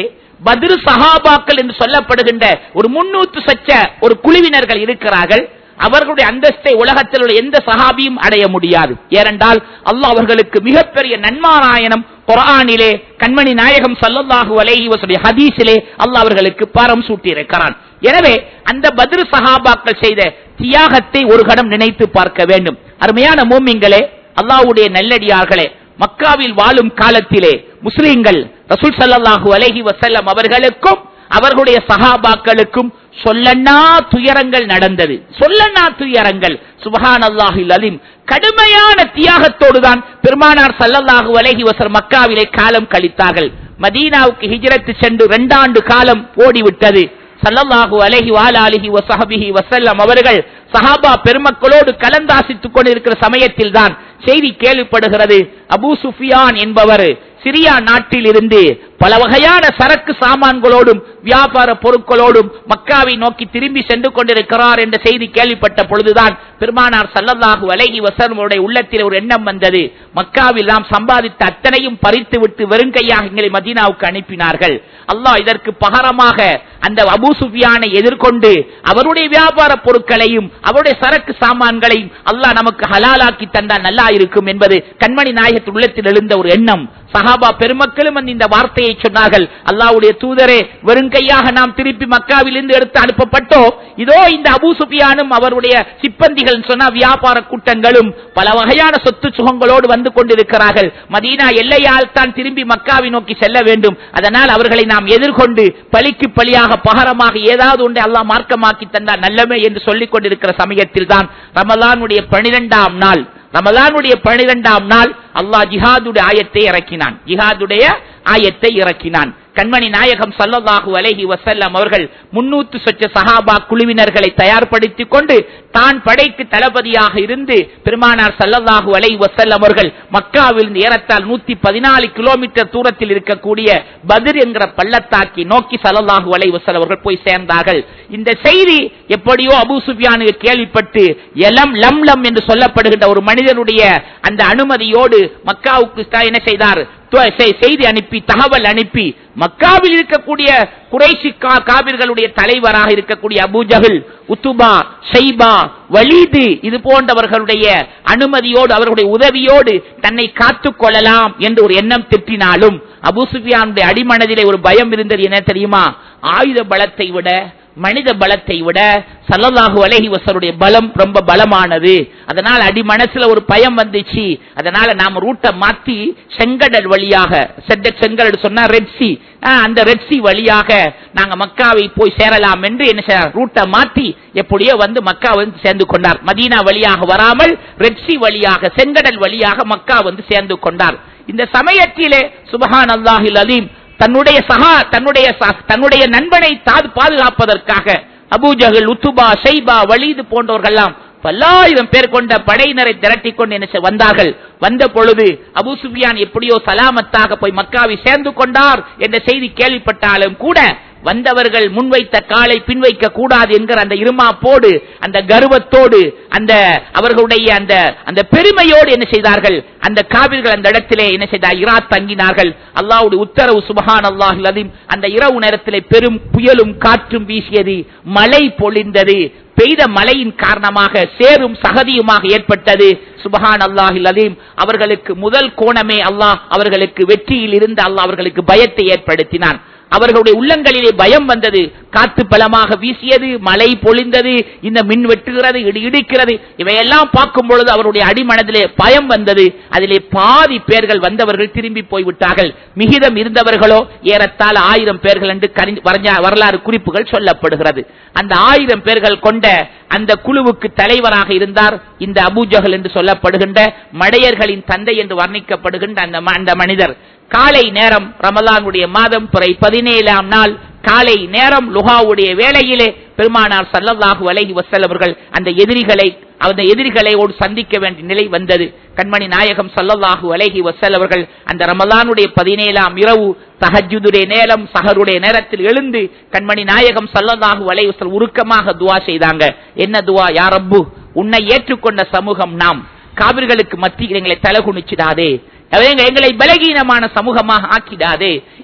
[SPEAKER 1] பத்ரு சஹாபாக்கள் என்று சொல்லப்படுகின்ற ஒரு முன்னூத்து சச்ச ஒரு குழுவினர்கள் இருக்கிறார்கள் அவர்களுடைய அந்தஸ்தை உலகத்தில் உள்ள எந்த சஹாபியும் அடைய முடியாது ஏனென்றால் அல்லாஹ் அவர்களுக்கு மிகப்பெரிய நன்மாராயணம் குரானிலே கண்மணி நாயகம் சல்லல்லாஹு அலைஹி வஸல்லம் ஹதீஸிலே அல்லாஹ் அவர்களுக்கு பாரம் சூட்டி இருக்கிறான் எனவே அந்த பத்ரு சஹாபாக்கள் செய்த தியாகத்தை ஒரு கணம் நினைத்து பார்க்க வேண்டும் அருமையான மூமிங்களே அல்லாஹ்வுடைய நல்லடியார்களே மக்காவில் வாழும் காலத்திலே முஸ்லிம்கள் ரசூல் ஸல்லல்லாஹு அலைஹி வஸல்லம் அவர்களுக்கும் அவர்களுடைய சஹாபாக்களுக்கும் சொல்லன்னா துயரங்கள் நடந்தது சொல்லன்னா துயரங்கள் சுபஹான் அல்லாஹில் அலிம் கடுமையான தியாகத்தோடு தான் பெருமானார் சல்லல்லாஹு அலைஹி வஸல்லம் மக்காவிலே காலம் கழித்தார்கள் மதீனாவுக்கு ஹிஜ்ரத் சென்று இரண்டாண்டு காலம் ஓடிவிட்டது சல்லல்லாஹு அலைஹி வாலாலிஹி வசஹபிஹி வசல்லம் அவர்கள் சஹாபா பெருமக்களோடு கலந்தாசித்துக் கொண்டிருக்கிற சமயத்தில் தான் செய்தி கேள்விப்படுகிறது அபூ சுஃபியான் என்பவர் சிரியா நாட்டில் இருந்து பல வகையான சரக்கு சாமான்களோடும் வியாபார பொருட்களோடும் மக்காவை நோக்கி திரும்பி சென்று கொண்டிருக்கிறார் என்ற செய்தி கேள்விப்பட்ட பொழுதுதான் பெருமானார் சல்லல்லாஹு அலைஹி வசல்லுடைய உள்ளத்தில் ஒரு எண்ணம் வந்தது மக்காவில் நாம் சம்பாதித்த அத்தனையும் பறித்து விட்டு வெறுங்கையாக எங்களை மதீனாவுக்கு அனுப்பினார்கள் அல்லாஹ் இதற்கு பகரமாக அந்த அபூ சுஃபியானை எதிர்கொண்டு அவருடைய வியாபார பொருட்களையும் அவருடைய சரக்கு சாமான்களையும் அல்லாஹ் நமக்கு ஹலாலாக்கி தந்தால் நல்லா இருக்கும் என்பது கண்மணி நாயகத்து உள்ளத்தில் எழுந்த ஒரு எண்ணம் சஹாபா பெருமக்களும் வந்து இந்த வார்த்தையை சொன்னார்கள் அல்லாஹ்வுடைய தூதரே வெறுங்கையாக நாம் திருப்பி மக்காவிலிருந்து எடுத்து அனுப்பப்பட்டோம் இதோ இந்த அபூ சுஃபியானும் அவருடைய சிப்பந்திகள் சொன்ன வியாபார கூட்டங்களும் பல வகையான சொத்து சுகங்களோடு வந்து கொண்டிருக்கிறார்கள் மதீனா எல்லையால் தான் திரும்பி மக்காவை நோக்கி செல்ல வேண்டும் அதனால் அவர்களை நாம் எதிர்கொண்டு பலிக்கு பலியாக பகரமாக ஏதாவது ஒன்றை அல்லாஹ் மார்க்கமாக்கி தந்தால் நல்லமே என்று சொல்லிக் கொண்டிருக்கிற சமயத்தில் தான் ரமலானுடைய பனிரெண்டாம் நாள் ரமலானுடைய பனிரெண்டாம் நாள் அல்லாஹ் ஜிஹாதுடைய ஆயத்தை இறக்கினான் ஜிஹாதுடைய ஆயத்தை இறக்கினான் கண்மணி நாயகம் சல்லல்லாஹு அலைஹி வசல்லம் அவர்கள் முன்னூத்து சொச்ச சஹாபா குழுவினர்களை தயார்படுத்திக் கொண்டு தான் படைக்கு தளபதியாக இருந்து பெருமானார் சல்லல்லாஹு அலைஹி வசல்லம் அவர்கள் மக்காவில் ஏறத்தால் நூத்தி பதினாலு கிலோமீட்டர் தூரத்தில் இருக்கக்கூடிய பத்ர் என்கிற பள்ளத்தாக்கி நோக்கி சல்லல்லாஹு அலைஹி வசல்லம் அவர்கள் போய் சேர்ந்தார்கள் இந்த செய்தி எப்படியோ அபூ சுஃபியானுக்கு கேள்விப்பட்டு எலம் லம் லம் என்று சொல்லப்படுகின்ற ஒரு மனிதனுடைய அந்த அனுமதியோடு மக்காவுக்கு தான் என்ன செய்தார் துவ- செ- செய்தி அனுப்பி தகவல் அனுப்பி மக்காவில் இருக்கக்கூடிய குறைசி கா- காபிர்களுடைய தலைவராக இருக்கக்கூடிய அபூஜஹல் உத்துபா ஷைபா வலீது இது போன்றவர்களுடைய அனுமதியோடு அவர்களுடைய உதவியோடு தன்னை காத்துக் கொள்ளலாம் என்று ஒரு எண்ணம் திட்டினாலும் அபூசுஃபியானுடைய அடிமனதிலே ஒரு பயம் இருந்தது என்ன தெரியுமா ஆயுத பலத்தை விட மனித பலத்தை விட சல்லல்லாஹு அலைஹி வஸல்லுடைய பலம் ரொம்ப பலமானது அதனால அடி மனசுல ஒரு பயம் வந்துச்சு அதனால நாம ரூட்டை மாத்தி செங்கடல் வழியாக செட்ட செங்கடல் சொன்னா ரெட்சி அந்த ரெட்சி வழியாக நாங்க மக்காவை போய் சேரலாம் என்று என்ன செய்றார்? ரூட்டை மாத்தி எப்படியோ வந்து மக்கா வந்து சேர்ந்து கொண்டார் மதீனா வழியாக வராமல் ரெட்சி வழியாக செங்கடல் வழியாக மக்கா வந்து சேர்ந்து கொண்டார் இந்த சமயத்திலே சுபஹான் அல்லாஹில் அலீம் தன்னுடைய சகா தன்னுடைய ச- தன்னுடைய நண்பனை தாது பாதுகாப்பதற்காக அபூஜகல் உத்துபா ஷைபா வலீது போன்றவர்கள்லாம் பல்லாயிரம் பேர் கொண்ட படையினரை திரட்டிக் கொண்டு என்ன செய்ய வந்தார்கள் வந்த பொழுது அபூ சுஃபியான் எப்படியோ சலாமத்தாக போய் மக்காவை சேர்ந்து கொண்டார் என்ற செய்தி கேள்விப்பட்டாலும் கூட வந்தவர்கள் முன்வைத்த காலை பின்வைக்க கூடாது என்கிற அந்த இருமாப்போடு அந்த கர்வத்தோடு அந்த அவர்களுடைய அந்த அந்த பெருமையோடு என்ன செய்தார்கள் அந்த காவிர்கள் அந்த இடத்திலே என்ன செய்தார் இரா தங்கினார்கள் அல்லாஹ்வுடைய உத்தரவு சுபஹான் அல்லாஹ் அந்த இரவு நேரத்திலே பெரும் புயலும் காற்றும் வீசியது மழை பொழிந்தது பெய்த மழையின் காரணமாக சேரும் சகதியுமாக ஏற்பட்டது சுபஹான் அல்லாஹில் அலீம் அவர்களுக்கு முதல் கோணமே அல்லாஹ் அவர்களுக்கு வெற்றியில் இருந்து அல்லாஹ் அவர்களுக்கு பயத்தை ஏற்படுத்தினான் அவர்களுடைய உள்ளங்களிலே பயம் வந்தது காத்து பலமாக வீசியது மழை பொழிந்தது இந்த மின் வெட்டுகிறது இடி இடிக்கிறது இவையெல்லாம் பார்க்கும் பொழுது அவருடைய அடிமனதிலே பயம் வந்தது அதிலே பாதி பேர்கள் வந்தவர்கள் திரும்பி போய்விட்டார்கள் மிகிதம் இருந்தவர்களோ ஏறத்தாழ ஆயிரம் பேர்கள் என்று கரி- வரைஞ்ச- வரலாறு குறிப்புகள் சொல்லப்படுகிறது அந்த ஆயிரம் பேர்கள் கொண்ட அந்த குழுவுக்கு தலைவராக இருந்தார் இந்த அபூஜகல் என்று சொல்லப்படுகின்ற மடையர்களின் தந்தை என்று வர்ணிக்கப்படுகின்ற அந்த ம- அந்த மனிதர் காலை நேரம் ரமலானுடைய மாதம் பிறை பதினேழாம் நாள் காலை நேரம் லுகாவுடைய வேளையிலே பெருமானார் சல்லல்லாஹு அலைஹி வஸல்லம் அவர்கள் அந்த எதிரிகளை அந்த எதிரிகளோடு சந்திக்க வேண்டிய நிலை வந்தது கண்மணி நாயகம் சல்லல்லாஹு அலைஹி வஸல்லம் அவர்கள் அந்த ரமலானுடைய பதினேழாம் இரவு தஹஜ்ஜுதுடைய நேரம் சஹருடைய நேரத்தில் எழுந்து கண்மணி நாயகம் சல்லல்லாஹு அலைஹி வஸல்லம் உருக்கமாக துஆ செய்தாங்க என்ன துஆ யா ரப்பு உன்னை ஏற்றுக்கொண்ட சமூகம் நாம் காவிர்களுக்கு மத்தியில் எங்களை தலகுனிச்சிடாதே எங்களை எங்களை பலகீனமான சமூகமாக ஆக்கிடாதே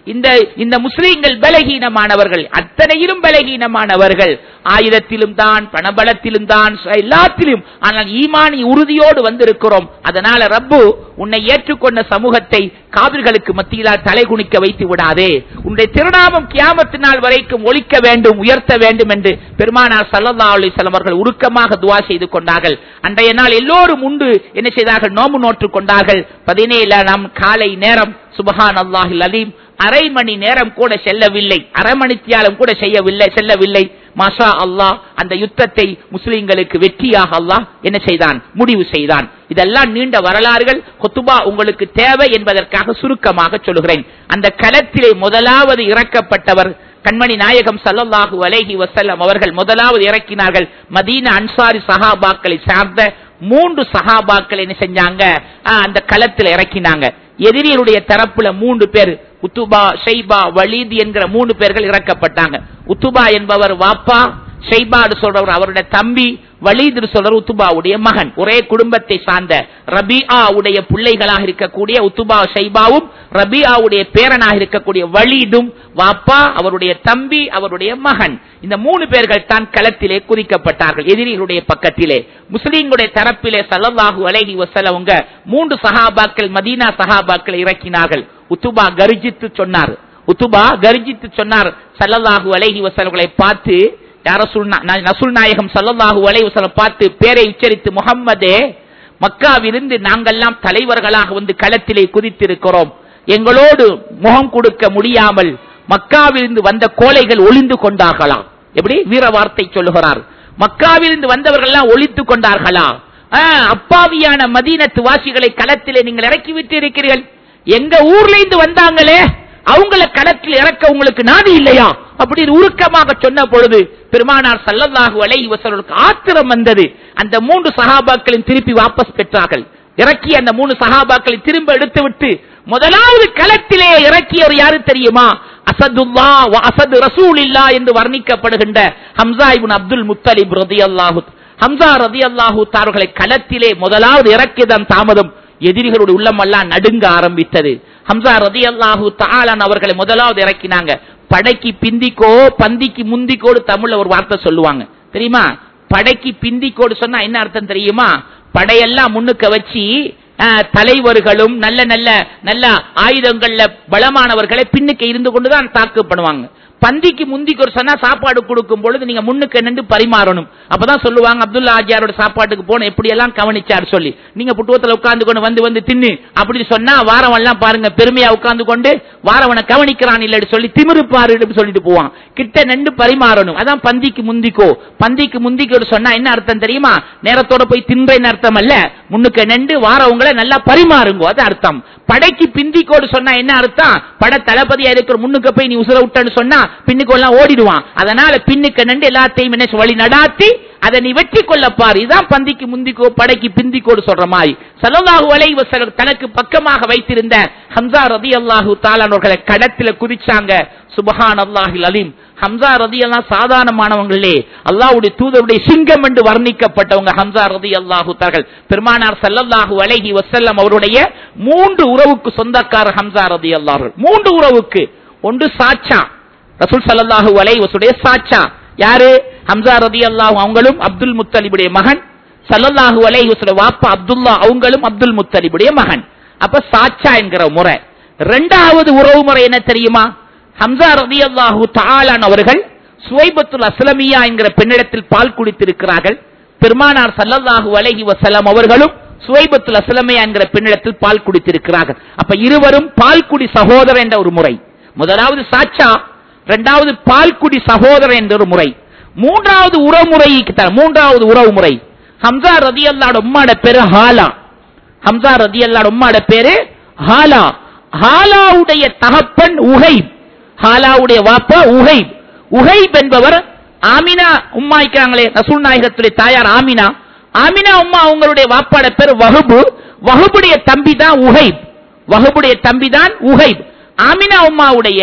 [SPEAKER 1] இந்த இந்த முஸ்லீம்கள் பலகீனமானவர்கள் அத்தனையிலும் பலகீனமானவர்கள் ஆயுதத்திலும் தான் பணபலத்திலும் தான் எல்லாத்திலும் ஆனால் ஈமானி உறுதியோடு வந்திருக்கிறோம் அதனால ரப்பு உன்னை ஏற்றுக்கொண்ட சமூகத்தை காவிர்களுக்கு மத்தியிலால் தலைகுனிக்க வைத்து விடாதே உன்னுடைய திருநாமம் கியாமத்து நாள் வரைக்கும் ஒழிக்க வேண்டும் உயர்த்த வேண்டும் என்று பெருமானார் சல்லல்லா அலிஸ்லாம் அவர்கள் உருக்கமாக துவா செய்து கொண்டார்கள் அன்றைய நாள் எல்லோரும் உண்டு என்ன செய்தார்கள் நோம்பு நோற்றுக் கொண்டார்கள் பதினேழு நாம் காலை நேரம் சுபஹான் அல்லாஹில் அலீம் அரை மணி நேரம் கூட செல்லவில்லை அரை மணித்தியாலும் கூட செய்யவில்லை செல்லவில்லை மாஷா அல்லாஹ் அந்த யுத்தத்தை முஸ்லிம்களுக்கு வெற்றியாக அல்லாஹ் என்ன செய்தான் முடிவு செய்தான் இதெல்லாம் நீண்ட வரலாறுகள் கொத்துபா உங்களுக்கு தேவை என்பதற்காக சுருக்கமாக சொல்லுகிறேன் அந்த களத்திலே முதலாவது இறக்கப்பட்டவர் கண்மணி நாயகம் சல்லல்லாஹு அலைஹி வசல்லம் அவர்கள் முதலாவது இறக்கினார்கள் மதீன அன்சாரி சஹாபாக்களை சார்ந்த மூன்று சஹாபாக்கள் என்ன செஞ்சாங்க ஆஹ், அந்த களத்தில் இறக்கினாங்க எதிரியுடைய தரப்புல மூன்று பேர் உத்துபா ஷைபா வலீத் என்கிற மூணு பேர்கள் இறக்கப்பட்டாங்க உத்துபா என்பவர் வாப்பா ஷைபாடு சொல்றவர் அவருடைய தம்பி வலீது சொல்றவர் உத்துபாவுடைய மகன் ஒரே குடும்பத்தை சார்ந்த ரபிஆ உடைய பிள்ளைகளாக இருக்கக்கூடிய உத்துபா ஷைபாவும் ரபிஆவுடைய பேரனாக இருக்கக்கூடிய வலீதும் வாப்பா அவருடைய தம்பி அவருடைய மகன் இந்த மூணு பேர்கள் தான் களத்திலே குதிக்கப்பட்டார்கள் எதிரிகளுடைய பக்கத்திலே முஸ்லீம்களுடைய தரப்பிலே சல்லல்லாஹு அலைஹி வஸல்லமுங்க மூன்று சஹாபாக்கள் மதீனா சஹாபாக்களை இறக்கினார்கள் உத்துபா கர்ஜித்து சொன்னார் உத்துபா கர்ஜித்து சொன்னார் சல்லல்லாஹு அலைஹி வஸல்லங்களை பார்த்து யார நசுல் நாயகம் சல்லல்லாஹு அலைஹி வஸல்லம் பார்த்து பேரை உச்சரித்து முகம்மதே மக்காவிலிருந்து நாங்கெல்லாம் தலைவர்களாக வந்து களத்திலே குதித்திருக்கிறோம் எங்களோடு முகம் கொடுக்க முடியாமல் மக்காவிலிருந்து வந்த கோழைகள் ஒளிந்து கொண்டார்களா எப்படி வீர வார்த்தை சொல்லுகிறார் மக்காவிலிருந்து வந்தவர்கள் எல்லாம் ஒளித்து கொண்டார்களா ஆ, அப்பாவியான மதீனத்து வாசிகளை களத்திலே நீங்கள் இறக்கி விட்டு இருக்கிறீர்கள் எங்க ஊர்ல இருந்து வந்தாங்களே அவங்கள களத்தில் இறக்க உங்களுக்கு நாதி இல்லையா அப்படின்னு உருக்கமாக சொன்ன பொழுது பெருமானார் சல்லல்லாஹு அலைஹி வஸல்லுக்கு ஆத்திரம் வந்தது அந்த மூன்று சஹாபாக்களின் திருப்பி வாபஸ் பெற்றார்கள் இறக்கி அந்த மூணு சஹாபாக்களை திரும்ப எடுத்து விட்டு முதலாவது களத்திலே இறக்கியவர் யாரு தெரியுமா அசதுல்லா வ அசது ரசூலில்லா என்று வர்ணிக்கப்படுகின்ற ஹம்சா இப்னு அப்துல் முத்தலிப் ரதியல்லாஹு ஹம்சா ரதியல்லாஹு தார்களை களத்திலே முதலாவது இறக்கியதன் தாமதம் எதிரிகளுடைய உள்ளம் எல்லாம் நடுங்க ஆரம்பித்தது ஹம்சா ரதி அல்லாஹூ தாலான் அவர்களை முதலாவது இறக்கினாங்க படைக்கு பிந்திக்கோ பந்திக்கு முந்திக்கோடு தமிழ்ல ஒரு வார்த்தை சொல்லுவாங்க தெரியுமா படைக்கு பிந்திக்கோடு சொன்னா என்ன அர்த்தம் தெரியுமா படையெல்லாம் முன்னுக்க வச்சு ஆஹ், தலைவர்களும் நல்ல நல்ல நல்ல ஆயுதங்கள்ல பலமானவர்களை பின்னுக்கு இருந்து கொண்டுதான் தாக்கு பண்ணுவாங்க பந்திக்கு முந்திக்கு ஒரு சொன்னா சாப்பாடு கொடுக்கும் பொழுது நீங்க முன்னுக்கு நின்று பரிமாறணும் அப்பதான் சொல்லுவாங்க அப்துல்லா ஆஜியாரோட சாப்பாட்டுக்கு போன எப்படி எல்லாம் கவனிச்சார் சொல்லி நீங்க புட்டுவத்துல உட்கார்ந்து கொண்டு வந்து வந்து தின்னு அப்படி சொன்னா வாரம் எல்லாம் பாருங்க பெருமையா உட்கார்ந்து கொண்டு வாரவனை கவனிக்கிறான் இல்லன்னு சொல்லி திமிருப்பாரு அப்படின்னு சொல்லிட்டு போவான் கிட்ட நின்று பரிமாறணும் அதான் பந்திக்கு முந்திக்கோ பந்திக்கு முந்திக்கோ சொன்னா என்ன அர்த்தம் தெரியுமா நேரத்தோட போய் தின்றேன்னு அர்த்தம் அல்ல முன்னுக்கு நின்று வாரவங்களை நல்லா பரிமாறுங்க அது அர்த்தம் படைக்கு பிந்திக்கோடு சொன்னா என்ன அர்த்தம் பட தளபதியா இருக்கிற முன்னுக்கு போய் நீ உசுர விட்டன்னு சொன்னா பின்னுக்கு எல்லாம் ஓடிடுவான் அதனால பின்னுக்கு நின்று எல்லாத்தையும் என்ன வழி நடாத்தி அதை நீ வெற்றி கொள்ளப்பாரு இதான் பந்திக்கு முந்திக்கோ படைக்கு பிந்திக்கோடு சொல்ற மாதிரி சல்லல்லாஹு அலைஹி வஸல்லம் தனக்கு பக்கமாக வைத்திருந்த ஹம்சா ரதியல்லாஹு தாலானவர்களை கடத்தில குதிச்சாங்க சுபஹான் அல்லாஹில் அலீம் ஹம்சா ரதி எல்லாம் சாதாரணமானவங்களே அல்லாஹ்வுடைய தூதருடைய சிங்கம் என்று வர்ணிக்கப்பட்டவங்க ஹம்சா ரதி அல்லாஹு தார்கள் பெருமானார் சல்லல்லாஹு அலைஹி வஸல்லம் அவருடைய மூன்று உறவுக்கு சொந்தக்காரர் ஹம்சா ரதி அல்லாஹர்கள் மூன்று உறவுக்கு ஒன்று சாச்சா ரசூல் சல்லல்லாஹு அலைஹி வஸுடைய சாச்சா யாரு ஹம்சா ரதி அல்லாஹு அவங்களும் அப்துல் முத்தலிபுடைய மகன் சல்லல்லாஹு அலைஹி வஸல்லம் வாப்பா அப்துல்லா அவங்களும் அப்துல் முத்தலிபுடைய மகன் அப்ப சாச்சா என்கிற முறை இரண்டாவது உறவு முறை என்ன தெரியுமா ஹம்சா ரதி அல்லாஹு தாலான் அவர்கள் சுவைபத்துல் அஸ்லமியா என்கிற பெண்ணிடத்தில் பால் குடித்திருக்கிறார்கள் பெருமானார் சல்லல்லாஹு அலைஹி வஸல்லம் அவர்களும் சுவைபத்துல் அஸ்லமியா என்கிற பெண்ணிடத்தில் பால் குடித்திருக்கிறார்கள் அப்ப இருவரும் பால்குடி சகோதரர் என்ற ஒரு முறை முதலாவது சாச்சா இரண்டாவது பால்குடி சகோதரர் என்ற ஒரு முறை மூன்றாவது உறவுமுறைக்கு தர மூன்றாவது உறவு முறை ஹம்சா ரதி அல்லாட உம்மாட பேரு ஹாலா ஹம்சா ரதி அல்லாட உம்மாட பேரு ஹாலா ஹாலாவுடைய தகப்பன் உஹைப் ஹாலாவுடைய வாப்பா உஹைப் உஹைப் என்பவர் ஆமினா உம்மா இருக்கிறாங்களே ரசூல் நாயகத்துடைய தாயார் ஆமினா ஆமினா உம்மா அவங்களுடைய வாப்பாட பேர் வஹபு வஹபுடைய தம்பி தான் உஹைப் வஹபுடைய தம்பி தான் உஹைப் ஆமினா உம்மாவுடைய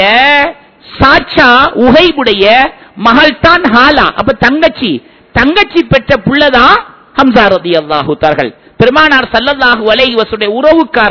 [SPEAKER 1] சாச்சா உஹைபுடைய மகள் தான் ஹாலா அப்ப தங்கச்சி தங்கச்சி பெற்ற புள்ளதான் ஹம்சா ரதி அல்லாஹு தார்கள் பெருமானார் சல்லல்லாஹு அலைஹி வஸல்லுடைய உறவுக்காரர்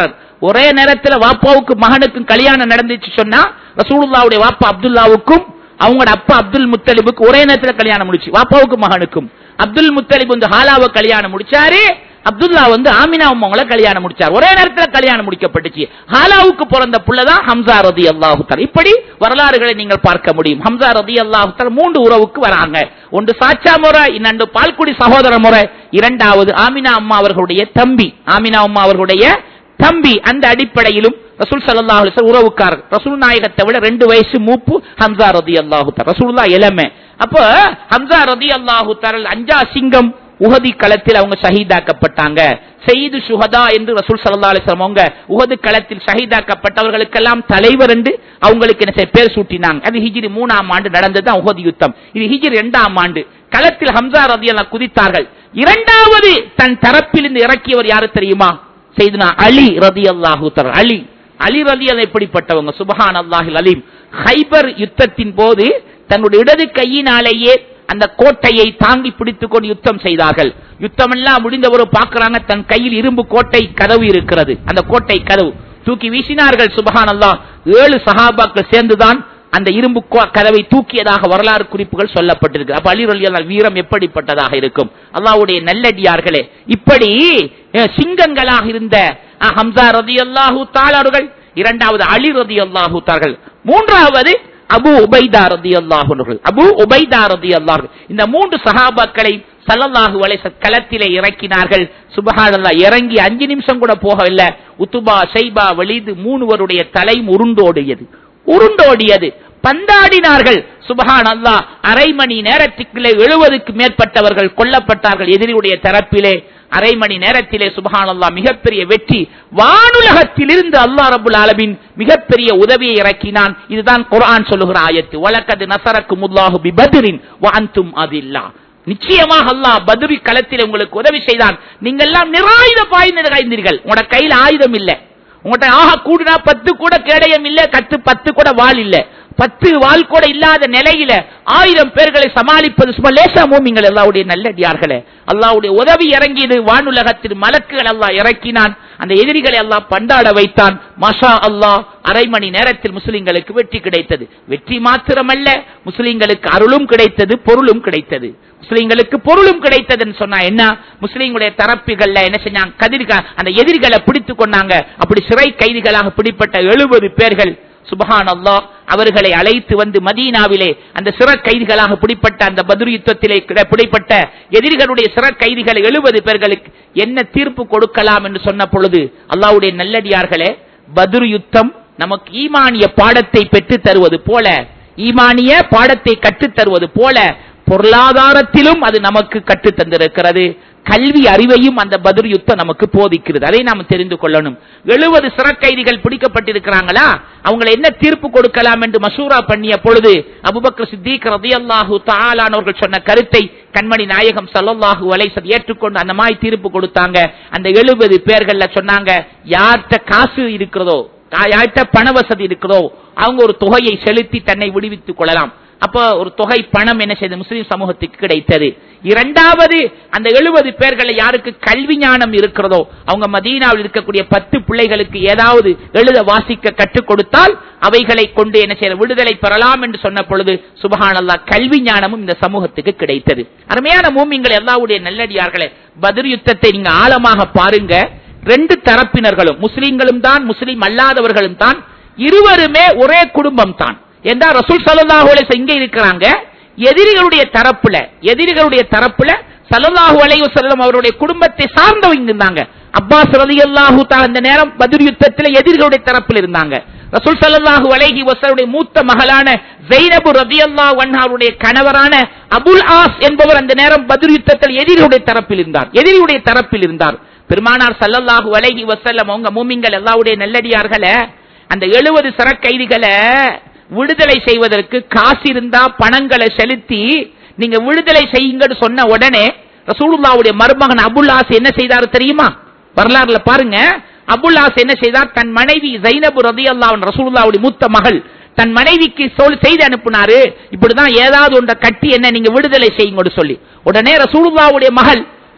[SPEAKER 1] ஒரே நேரத்துல வாப்பாவுக்கு மகனுக்கும் கல்யாணம் நடந்துச்சு சொன்னா ரசூலுல்லாவுடைய வாப்பா அப்துல்லாவுக்கும் அவங்களோட அப்பா அப்துல் முத்தலிபுக்கு ஒரே நேரத்துல கல்யாணம் முடிச்சு வாப்பாவுக்கும் மகனுக்கும் அப்துல் முத்தலிப் வந்து ஹாலாவை கல்யாணம் முடிச்சாரு அப்துல்லா வந்து ஆமினா உம்மங்களை கல்யாணம் முடிச்சார் ஒரே நேரத்துல கல்யாணம் முடிக்கப்பட்டுச்சு ஹாலாவுக்கு பிறந்த புள்ளதான் ஹம்சா ரதி அல்லாஹுத்தர் இப்படி வரலாறுகளை நீங்கள் பார்க்க முடியும் ஹம்சா ரதி அல்லாஹுத்தர் மூன்று உறவுக்கு வராங்க ஒன்று சாச்சா முறை இன்னொன்று பால்குடி சகோதர முறை இரண்டாவது ஆமினா அம்மா அவர்களுடைய தம்பி ஆமினா அம்மா அவர்களுடைய தம்பி அந்த அடிப்படையிலும் ரசூல் சல்லல்லாஹு அலைஹி வஸல்லம் உறவுக்காரர் ரசூல் நாயகத்தை விட ரெண்டு வயசு மூப்பு ஹம்சா ரதி அல்லாஹு ரசூலுல்லாஹ் இளமை அப்ப ஹம்சா ரதி அல்லாஹு தரல் அஞ்சா சிங்கம் உஹதி களத்தில் அவங்க ஷஹீதாக்கப்பட்டாங்க செய்து சுஹதா என்று ரசூல் சல்லா அலிஸ்லாம் அவங்க உஹது களத்தில் ஷஹீதாக்கப்பட்டவர்களுக்கெல்லாம் தலைவர் என்று அவங்களுக்கு என்ன செய்ய பேர் சூட்டினாங்க அது ஹிஜ்ரி மூணாம் ஆண்டு நடந்தது தான் உஹது யுத்தம் இது ஹிஜ்ரி இரண்டாம் ஆண்டு களத்தில் ஹம்சா ரதி அல்லா குதித்தார்கள் இரண்டாவது தன் தரப்பில் இருந்து இறக்கியவர் யாரு தெரியுமா செய்துனா அலி ரதி அல்லாஹு அலி அலி ரதி அல்லா எப்படிப்பட்டவங்க சுபஹான் அல்லாஹில் அலீம் ஹைபர் யுத்தத்தின் போது தன்னுடைய இடது கையினாலேயே அந்த கோட்டையை தாங்கி பிடித்துக் கொண்டு யுத்தம் செய்தார்கள் யுத்தம் எல்லாம் முடிந்தவரும் பார்க்கிறாங்க தன் கையில் இரும்பு கோட்டை கதவு இருக்கிறது அந்த கோட்டை கதவு தூக்கி வீசினார்கள் சுபஹான் அல்லாஹ் ஏழு சஹாபாக்கள் சேர்ந்துதான் அந்த இரும்பு கோ- கதவை தூக்கியதாக வரலாறு குறிப்புகள் சொல்லப்பட்டிருக்கு அப்ப அலி ரலி அல்லாஹ் வீரம் எப்படிப்பட்டதாக இருக்கும் அல்லாஹ்வுடைய நல்லடியார்களே இப்படி அஹ், சிங்கங்களாக இருந்த அஹ், ஹம்சா ரதி அல்லாஹூ தாளர்கள் இரண்டாவது அலி ரதி அல்லாஹூ தார்கள் மூன்றாவது அபு உபைதா ரதி அல்லாஹர்கள் அபு உபைதா ரதி அல்லாஹ் இந்த மூன்று சஹாபாக்களை சல்லல்லாஹு அலைஹி களத்திலே இறக்கினார்கள் சுபஹானல்லாஹ் இறங்கி அஞ்சு நிமிஷம் கூட போகவில்லை உத்துபா ஷைபா வலிது மூணுவருடைய தலை உருண்டோடியது உருண்டோடியது பந்தாடினார்கள் சுபஹான் அல்லாஹ் அரை மணி நேரத்துக்குள்ளே எழுபதுக்கு மேற்பட்டவர்கள் கொல்லப்பட்டார்கள் எதிரியுடைய தரப்பிலே அரை மணி நேரத்திலே சுபஹான் அல்லாஹ் மிகப்பெரிய வெற்றி வானுலகத்திலிருந்து அல்லாஹ் ரபுல் ஆலமின் மிகப்பெரிய உதவியை இறக்கினான் இதுதான் குர்ஆன் சொல்லுகிற ஆயத்து வலக்கது நசரக்கு முல்லாஹு பி பத்ரின் வஅன்தும் அதில்லா நிச்சயமாக அல்லாஹ் பத்ரி களத்தில் உங்களுக்கு உதவி செய்தான் நீங்கள் எல்லாம் நிராயுத பாய்ந்தீர்கள் உங்களோட கையில் ஆயுதம் இல்லை உங்கள்கிட்ட ஆஹா கூடுனா பத்து கூட கேடயம் இல்ல கத்து பத்து கூட வாள் இல்ல பத்து வாள் கூட இல்லாத நிலையில ஆயிரம் பேர்களை சமாளிப்பது சும்மா லேசா மூமிங்கள் அல்லாவுடைய நல்லடியார்களே அல்லாவுடைய உதவி இறங்கியது வானுலகத்தில் மலக்குகள் அல்லாஹ் இறக்கினான் அந்த எதிரிகளை அல்லாஹ் பண்டாட வைத்தான் மஷா அல்லாஹ் அரை மணி நேரத்தில் முஸ்லிம்களுக்கு வெற்றி கிடைத்தது வெற்றி மாத்திரமல்ல முஸ்லிம்களுக்கு அருளும் கிடைத்தது பொருளும் கிடைத்தது முஸ்லிம்களுக்கு பொருளும் கிடைத்ததுன்னு சொன்னா என்ன முஸ்லிம்களுடைய தரப்புகள்ல என்ன செஞ்சாங்க கதிர்க அந்த எதிரிகளை பிடித்துக் கொண்டாங்க அப்படி சிறை கைதிகளாக பிடிப்பட்ட எழுபது பேர்கள் சுபஹான் அல்லாஹ் அவர்களை அழைத்து வந்து மதீனாவிலே அந்த சிறை கைதிகளாக பிடிப்பட்ட அந்த பத்ரு யுத்தத்திலே கிட- பிடிப்பட்ட எதிரிகளுடைய சிறை கைதிகளை எழுபது பேர்களுக்கு என்ன தீர்ப்பு கொடுக்கலாம் என்று சொன்ன பொழுது அல்லாஹ்வுடைய நல்லடியார்களே பத்ரு யுத்தம் நமக்கு ஈமானிய பாடத்தை பெற்றுத் தருவது போல ஈமானிய பாடத்தை கற்றுத் தருவது போல பொருளாதாரத்திலும் அது நமக்கு கற்றுத் தந்திருக்கிறது கல்வி அறிவையும் அந்த பதிர் யுத்தம் நமக்கு போதிக்கிறது அதை நாம் தெரிந்து கொள்ளணும் எழுபது சிறக்கைதிகள் பிடிக்கப்பட்டிருக்கிறாங்களா அவங்களை என்ன தீர்ப்பு கொடுக்கலாம் என்று மசூரா பண்ணிய பொழுது அபுபக்கர் சித்திக் ரதியல்லாஹு தாலானவர்கள் சொன்ன கருத்தை கண்மணி நாயகம் ஸல்லல்லாஹு அலைஹி வஸல்லம் ஏற்றுக்கொண்டு அந்த மாதிரி தீர்ப்பு கொடுத்தாங்க அந்த எழுபது பேர்கள்ல சொன்னாங்க யார்கிட்ட காசு இருக்கிறதோ யார்கிட்ட பண வசதி இருக்கிறதோ அவங்க ஒரு தொகையை செலுத்தி தன்னை விடுவித்துக் கொள்ளலாம் அப்ப ஒரு தொகை பணம் என்ன செய்தது முஸ்லிம் சமூகத்துக்கு கிடைத்தது இரண்டாவது அந்த எழுபது பேர்கள் யாருக்கு கல்வி ஞானம் இருக்கிறதோ அவங்க மதீனாவில் இருக்கக்கூடிய பத்து பிள்ளைகளுக்கு ஏதாவது எழுத வாசிக்க கற்றுக் கொடுத்தால் அவைகளை கொண்டு என்ன செய்ய விடுதலை பெறலாம் என்று சொன்ன பொழுது சுபஹானல்லா கல்வி ஞானமும் இந்த சமூகத்துக்கு கிடைத்தது அருமையான மூமிங்கள் எல்லாவுடைய நல்லடியார்களே பதிர் யுத்தத்தை நீங்க ஆழமாக பாருங்க ரெண்டு தரப்பினர்களும் முஸ்லிம்களும் தான் முஸ்லிம் அல்லாதவர்களும் தான் இருவருமே ஒரே குடும்பம் தான் என்றா ரசூல் சல்லல்லாஹு அலைஹி வஸல்லம் இங்க இருக்கிறாங்க எதிரிகளுடைய தரப்புல எதிரிகளுடைய தரப்புல சல்லல்லாஹு அலைஹி வஸல்லம் அவருடைய குடும்பத்தை சார்ந்தவங்க இருந்தாங்க அப்பாஸ் ரலியல்லாஹு தஆலா அந்த நேரம் பத்ர் யுத்தத்தில் எதிரிகளுடைய தரப்பில் இருந்தாங்க ரசூல் ஸல்லல்லாஹு அலைஹி வஸல்லுடைய மூத்த மகளான ஜைனபு ரலியல்லாஹு அன்ஹாவுடைய கணவரான அபுல் ஆஸ் என்பவர் அந்த நேரம் பத்ர் யுத்தத்தில் எதிரிகளுடைய தரப்பில் இருந்தார் எதிரியுடைய தரப்பில் இருந்தார் பெருமானார் ஸல்லல்லாஹு அலைஹி வஸல்லம் அவங்க மூமின்கள் எல்லாவுடைய நல்லடியார்களே அந்த எழுபது சரக்கைதிகளை விடுதலை செய்வதற்கு காசு இருந்தா பணங்களை செலுத்தி நீங்க விடுதலை செய்யுங்கன்னு சொன்ன உடனே ரசூலுல்லாவுடைய மருமகன் அபுல் ஆஸ் என்ன செய்தாரு தெரியுமா வரலாறுல பாருங்க அபுல் ஆஸ் என்ன செய்தார் தன் மனைவி ஜைனபு ரதியல்லாவின் ரசூலுல்லாவுடைய மூத்த மகள் தன் மனைவிக்கு சொல் செய்து அனுப்புனாரு இப்படிதான் ஏதாவது ஒன்றை கட்டி என்ன நீங்க விடுதலை செய்யுங்கன்னு சொல்லி உடனே ரசூலுல்லாவுடைய மகள்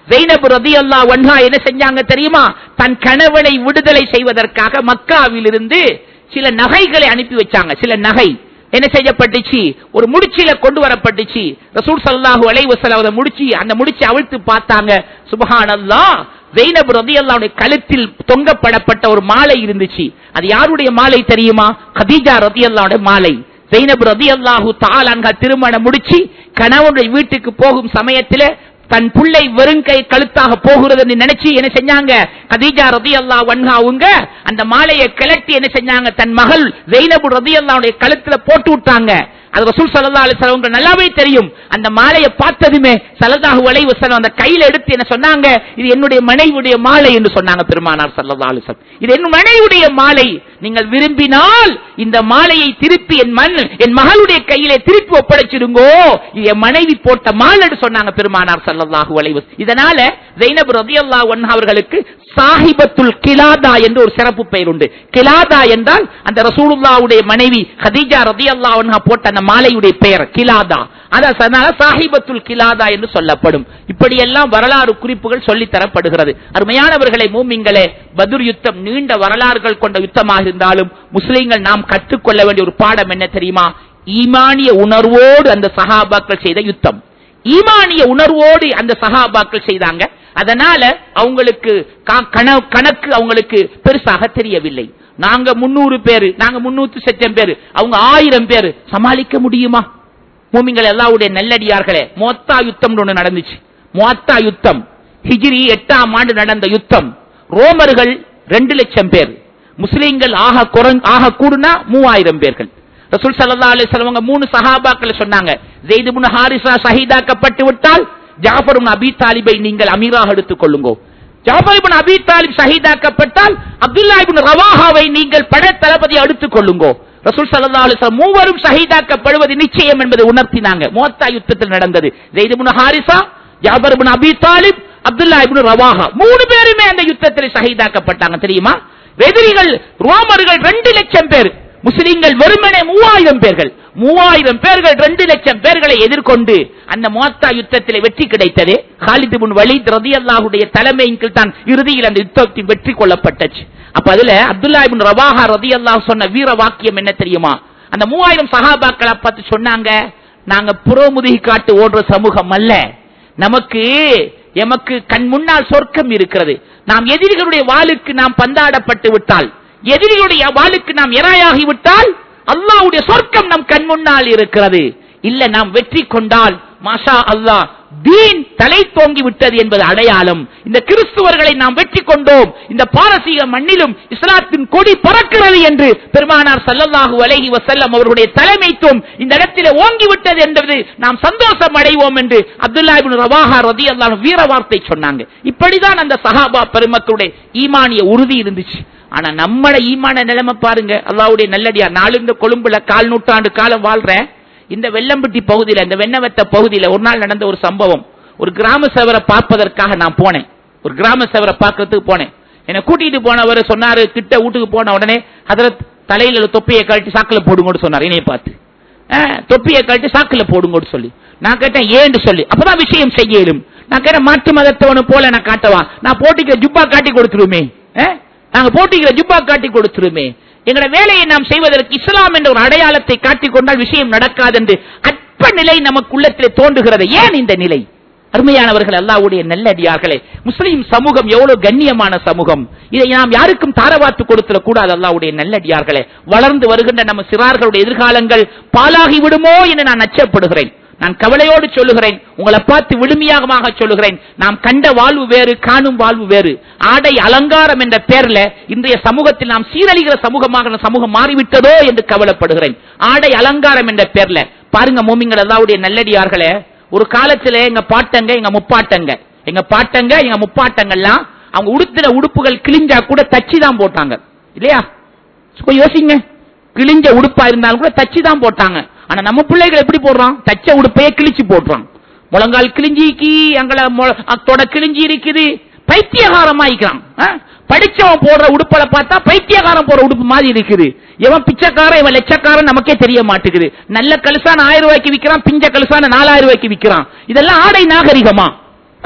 [SPEAKER 1] ஜெய்னப் ரதியல்லாஹு அன்ஹா என்ன செஞ்சாங்க தெரியுமா தன் கணவனை விடுதலை செய்வதற்காக மக்காவிலிருந்து சில நகைகளை அனுப்பி வச்சாங்க சில நகை என்ன செய்யப்பட்டுச்சு ஒரு முடிச்சில கொண்டு வரப்பட்டுச்சு ரசூல் ஸல்லல்லாஹு அலைஹி வஸல்லம் அதை முடிச்சு அந்த முடிச்சு அவிழ்த்து பார்த்தாங்க சுப்ஹானல்லாஹ் ஜெய்னப் ரதியல்லாஹுடைய கழுத்தில் தொங்கப்படப்பட்ட ஒரு மாலை இருந்துச்சு அது யாருடைய மாலை தெரியுமா கதீஜா ரதியல்லாஹுடைய மாலை ஜெய்னப் ரதியல்லாஹு தஆலா திருமணம் முடிச்சு கணவனுடைய வீட்டுக்கு போகும் சமயத்திலே தன் புள்ளை வெறுங்கை கழுத்தாக போகிறது நினைச்சு என்ன செஞ்சாங்க கதீஜா ரதி அல்லா அவங்க அந்த மாலையை கிளட்டி என்ன செஞ்சாங்க தன் மகள் ஜெயினபு ரதி அல்லாவுடைய கழுத்துல போட்டு விட்டாங்க அது ரசூல் சல்லா அலிஸ்லாம் நல்லாவே தெரியும் அந்த மாலையை பார்த்ததுமே சல்லல்லாஹு அலைஹி வஸல்லம் அந்த கையில எடுத்து என்ன சொன்னாங்க இது என்னுடைய மனைவியுடைய மாலை என்று சொன்னாங்க பெருமானார் சல்லல்லாஹு அலைஹி வஸல்லம் இது என் மனைவியுடைய மாலை நீங்கள் விரும்பினால் இந்த மாலையை திருப்பி என் மண் என் மகளுடைய கையிலே திருப்பி ஒப்படைச்சிருங்கோ இது என் மனைவி போட்ட மாலைன்னு சொன்னாங்க பெருமானார் சல்லல்லாஹு அலைஹி வஸல்லம் இதனால ஜெய்னப் ரலியல்லாஹு அன்ஹா அவர்களுக்கு சாஹிபத்துல் கிலாதா என்று ஒரு சிறப்பு பெயர் உண்டு கிலாதா என்றால் அந்த ரசூலுல்லாவுடைய மனைவி ஹதீஜா ரலியல்லாஹு அன்ஹா போட்ட அந்த மாலையுடைய பெயர் கிலாதா அதனால சாஹிபத்துல் கிலாதா என்று சொல்லப்படும் இப்படியெல்லாம் வரலாறு குறிப்புகள் சொல்லி தரப்படுகிறது அருமையானவர்களை மூமிங்களே பதுர் யுத்தம் நீண்ட வரலாறுகள் கொண்ட யுத்தமாக இருந்தாலும் முஸ்லிம்கள் நாம் கற்றுக்கொள்ள வேண்டிய ஒரு பாடம் என்ன தெரியுமா ஈமானிய உணர்வோடு அந்த சஹாபாக்கள் செய்த யுத்தம் ஈமானிய உணர்வோடு அந்த சஹாபாக்கள் செய்தாங்க அதனால அவங்களுக்கு கா- கண- கணக்கு அவங்களுக்கு பெருசாக தெரியவில்லை நாங்க முன்னூறு பேரு நாங்க முன்னூத்தி சச்சம் பேரு அவங்க ஆயிரம் பேரு சமாளிக்க முடியுமா மூமிங்கள் எல்லாவுடைய நல்லடியார்களே மொத்தா யுத்தம் ஒண்ணு நடந்துச்சு மொத்தா யுத்தம் ஹிஜ்ரி எட்டாம் ஆண்டு நடந்த யுத்தம் ரோமர்கள் ரெண்டு லட்சம் பேர் முஸ்லிம்கள் ஆக குறைந் ஆக கூடுனா மூவாயிரம் பேர்கள் ரசூல் ஸல்லல்லாஹு அலைஹி வஸல்லம் அவங்க மூணு சஹாபாக்கள் சொன்னாங்க ஜெயித் இப்னு ஹாரிஸா ஷஹீதாக்கப்பட்டு விட்டால் ஜாஃபர் இப்னு அபீ தாலிபை நீங்கள் அமீராக எடுத்துக் கொள்ளுங்கோ ஜாஃபர் இப்னு அபீ தாலிப் ஷஹீதாக்கப்பட்டால் அப்துல்லா இப்னு ரவாஹாவை நீங்கள் பட தளபதி எடுத்துக் கொள்ளுங்கோ ரசூல் ஸல்லல்லாஹு அலைஹி வஸல்லம் மூவரும் ஷஹீதாக்கப்படுவது நிச்சயம் என்பதை உணர்த்தினாங்க மோத்தா யுத்தத்தில் நடந்தது Zaid ibn Haritha Jafar ibn Abi Talib Abdullah ibn Rawaha மூணு பேருமே அந்த யுத்தத்தில் ஷஹீதாக்கப்பட்டாங்க தெரியுமா எதிரிகள் ரோமர்கள் ரெண்டு லட்சம் பேர் முஸ்லிம்கள் வெறுமனே மூவாயிரம் பேர்கள் மூவாயிரம் பேர்கள் ரெண்டு லட்சம் பேர்களை எதிர்கொண்டு அந்த மோத்தா யுத்தத்தில் வெற்றி கிடைத்தது ஹாலித் பின் வலீத் ரதியல்லாஹுடைய தலைமையின் கீழ் தான் இறுதியில் அந்த யுத்தத்தில் வெற்றி கொள்ளப்பட்டுச்சு அப்ப அதுல அப்துல்லா இப்னு ரவாஹா ரதியல்லாஹு சொன்ன வீர வாக்கியம் என்ன தெரியுமா அந்த மூவாயிரம் சஹாபாக்களை பார்த்து சொன்னாங்க நாங்க புறமுதுகி காட்டு ஓடுற சமூகம் அல்ல நமக்கு எமக்கு கண் முன்னால் சொர்க்கம் இருக்கிறது நாம் எதிரிகளுடைய வாளுக்கு நாம் பந்தாடப்பட்டு விட்டால் எதிரிகளுடைய வாளுக்கு நாம் எராயாகி விட்டால் அல்லாஹ்வுடைய சொர்க்கம் நம் கண் முன்னால் இருக்கிறது இல்ல நாம் வெற்றி கொண்டால் மாஷா அல்லாஹ் தீன் தலை தோங்கி விட்டது என்பது அடையாளம் இந்த கிறிஸ்துவர்களை நாம் வெற்றி கொண்டோம் இந்த பாரசீக மண்ணிலும் இஸ்லாத்தின் கொடி பறக்கிறது என்று பெருமானார் ஸல்லல்லாஹு அலைஹி வஸல்லம் அவர்களுடைய தலைமைத்துவம் இந்த இடத்திலே ஓங்கி விட்டது என்பது நாம் சந்தோஷம் அடைவோம் என்று அப்துல்லா இப்னு ரவாஹா ரலியல்லாஹு அன்ஹு வீர வார்த்தை சொன்னாங்க இப்படிதான் அந்த சஹாபா பெருமக்களுடைய ஈமானிய உறுதி இருந்துச்சு ஆனா நம்மட ஈமான நிலைமை பாருங்க அல்லாஹ்வுடைய நல்லடியார் நாலு இந்த கொழும்புல கால் நூற்றாண்டு காலம் வாழ்றேன் இந்த வெள்ளம்பட்டி பகுதியில இந்த வெண்ணவத்த பகுதியில ஒரு நாள் நடந்த ஒரு சம்பவம் ஒரு கிராம சேவரை பார்ப்பதற்காக நான் போனேன் ஒரு கிராம சேவரை பார்க்கறதுக்கு போனேன் என்னை கூட்டிட்டு போனவர் சொன்னாரு கிட்ட வீட்டுக்கு போன உடனே அதுல தலையில உள்ள தொப்பியை கழட்டி சாக்குல போடுங்கன்னு சொன்னார் என்னைய பார்த்து ஆ, தொப்பியை கழட்டி சாக்குல போடுங்கன்னு சொல்லி நான் கேட்டேன் ஏன்னு சொல்லி அப்பதான் விஷயம் செய்ய இயலும் நான் கேட்டேன் மாற்று மதத்தவனு போல நான் காட்டவா நான் போட்டிக்கிற ஜுப்பா காட்டி கொடுத்துருமே ஆ? நாங்க போட்டிக்கிற ஜுப்பா காட்டி கொடுத்துருமே எங்களோட வேலையை நாம் செய்வதற்கு இஸ்லாம் என்ற ஒரு அடையாளத்தை காட்டிக் கொண்டால் விஷயம் நடக்காது என்று அற்ப நிலை நமக்கு உள்ளத்திலே தோன்றுகிறது ஏன் இந்த நிலை அருமையானவர்கள் அல்லாஹ்வுடைய நல்லடியார்களே முஸ்லிம் சமூகம் எவ்வளவு கண்ணியமான சமூகம் இதை நாம் யாருக்கும் தாரவாத்து கொடுத்துட கூடாது அல்லாஹ்வுடைய நல்லடியார்களே வளர்ந்து வருகின்ற நம்ம சிறார்களுடைய எதிர்காலங்கள் பாலாகி விடுமோ என்று நான் அச்சப்படுகிறேன் நான் கவலையோடு சொல்லுகிறேன் உங்களை பார்த்து விழுமியாக சொல்லுகிறேன் நாம் கண்ட வாழ்வு வேறு காணும் வாழ்வு வேறு ஆடை அலங்காரம் என்ற பெயர்ல இன்றைய சமூகத்தில் நாம் சீரழிகிற சமூகமாக இந்த சமூகம் மாறிவிட்டதோ என்று கவலைப்படுகிறேன் ஆடை அலங்காரம் என்ற பெயர்ல பாருங்க மோமிங்கள் எல்லாவுடைய நல்லடியார்களே ஒரு காலத்துல எங்க பாட்டங்க எங்க முப்பாட்டங்க எங்க பாட்டங்க எங்க முப்பாட்டங்கள்லாம் அவங்க உடுத்தின உடுப்புகள் கிழிஞ்சா கூட தச்சு தான் போட்டாங்க இல்லையா சும்மா யோசிங்க கிழிஞ்ச உடுப்பா இருந்தாலும் கூட தச்சு தான் போட்டாங்க ஆனா நம்ம பிள்ளைகள் எப்படி போடுறான் தச்ச உடுப்பையே கிழிச்சு போடுறான் முழங்கால் கிழிஞ்சிக்கி அங்கள மொ- தொட கிழிஞ்சி இருக்குது பைத்தியகாரமாயிக்கிறான் ஆ? படிச்சவன் போடுற உடுப்பல பார்த்தா பைத்தியகாரன் போடுற உடுப்பு மாதிரி இருக்குது இவன் பிச்சைக்காரன் இவன் லட்சக்காரன் நமக்கே தெரிய மாட்டேங்குது நல்ல கலுசான ஆயிரம் ரூபாய்க்கு விக்கிறான் பிஞ்ச கலுசான நாலாயிரம் ரூபாய்க்கு விக்கிறான் இதெல்லாம் ஆடை நாகரிகமா ஆ?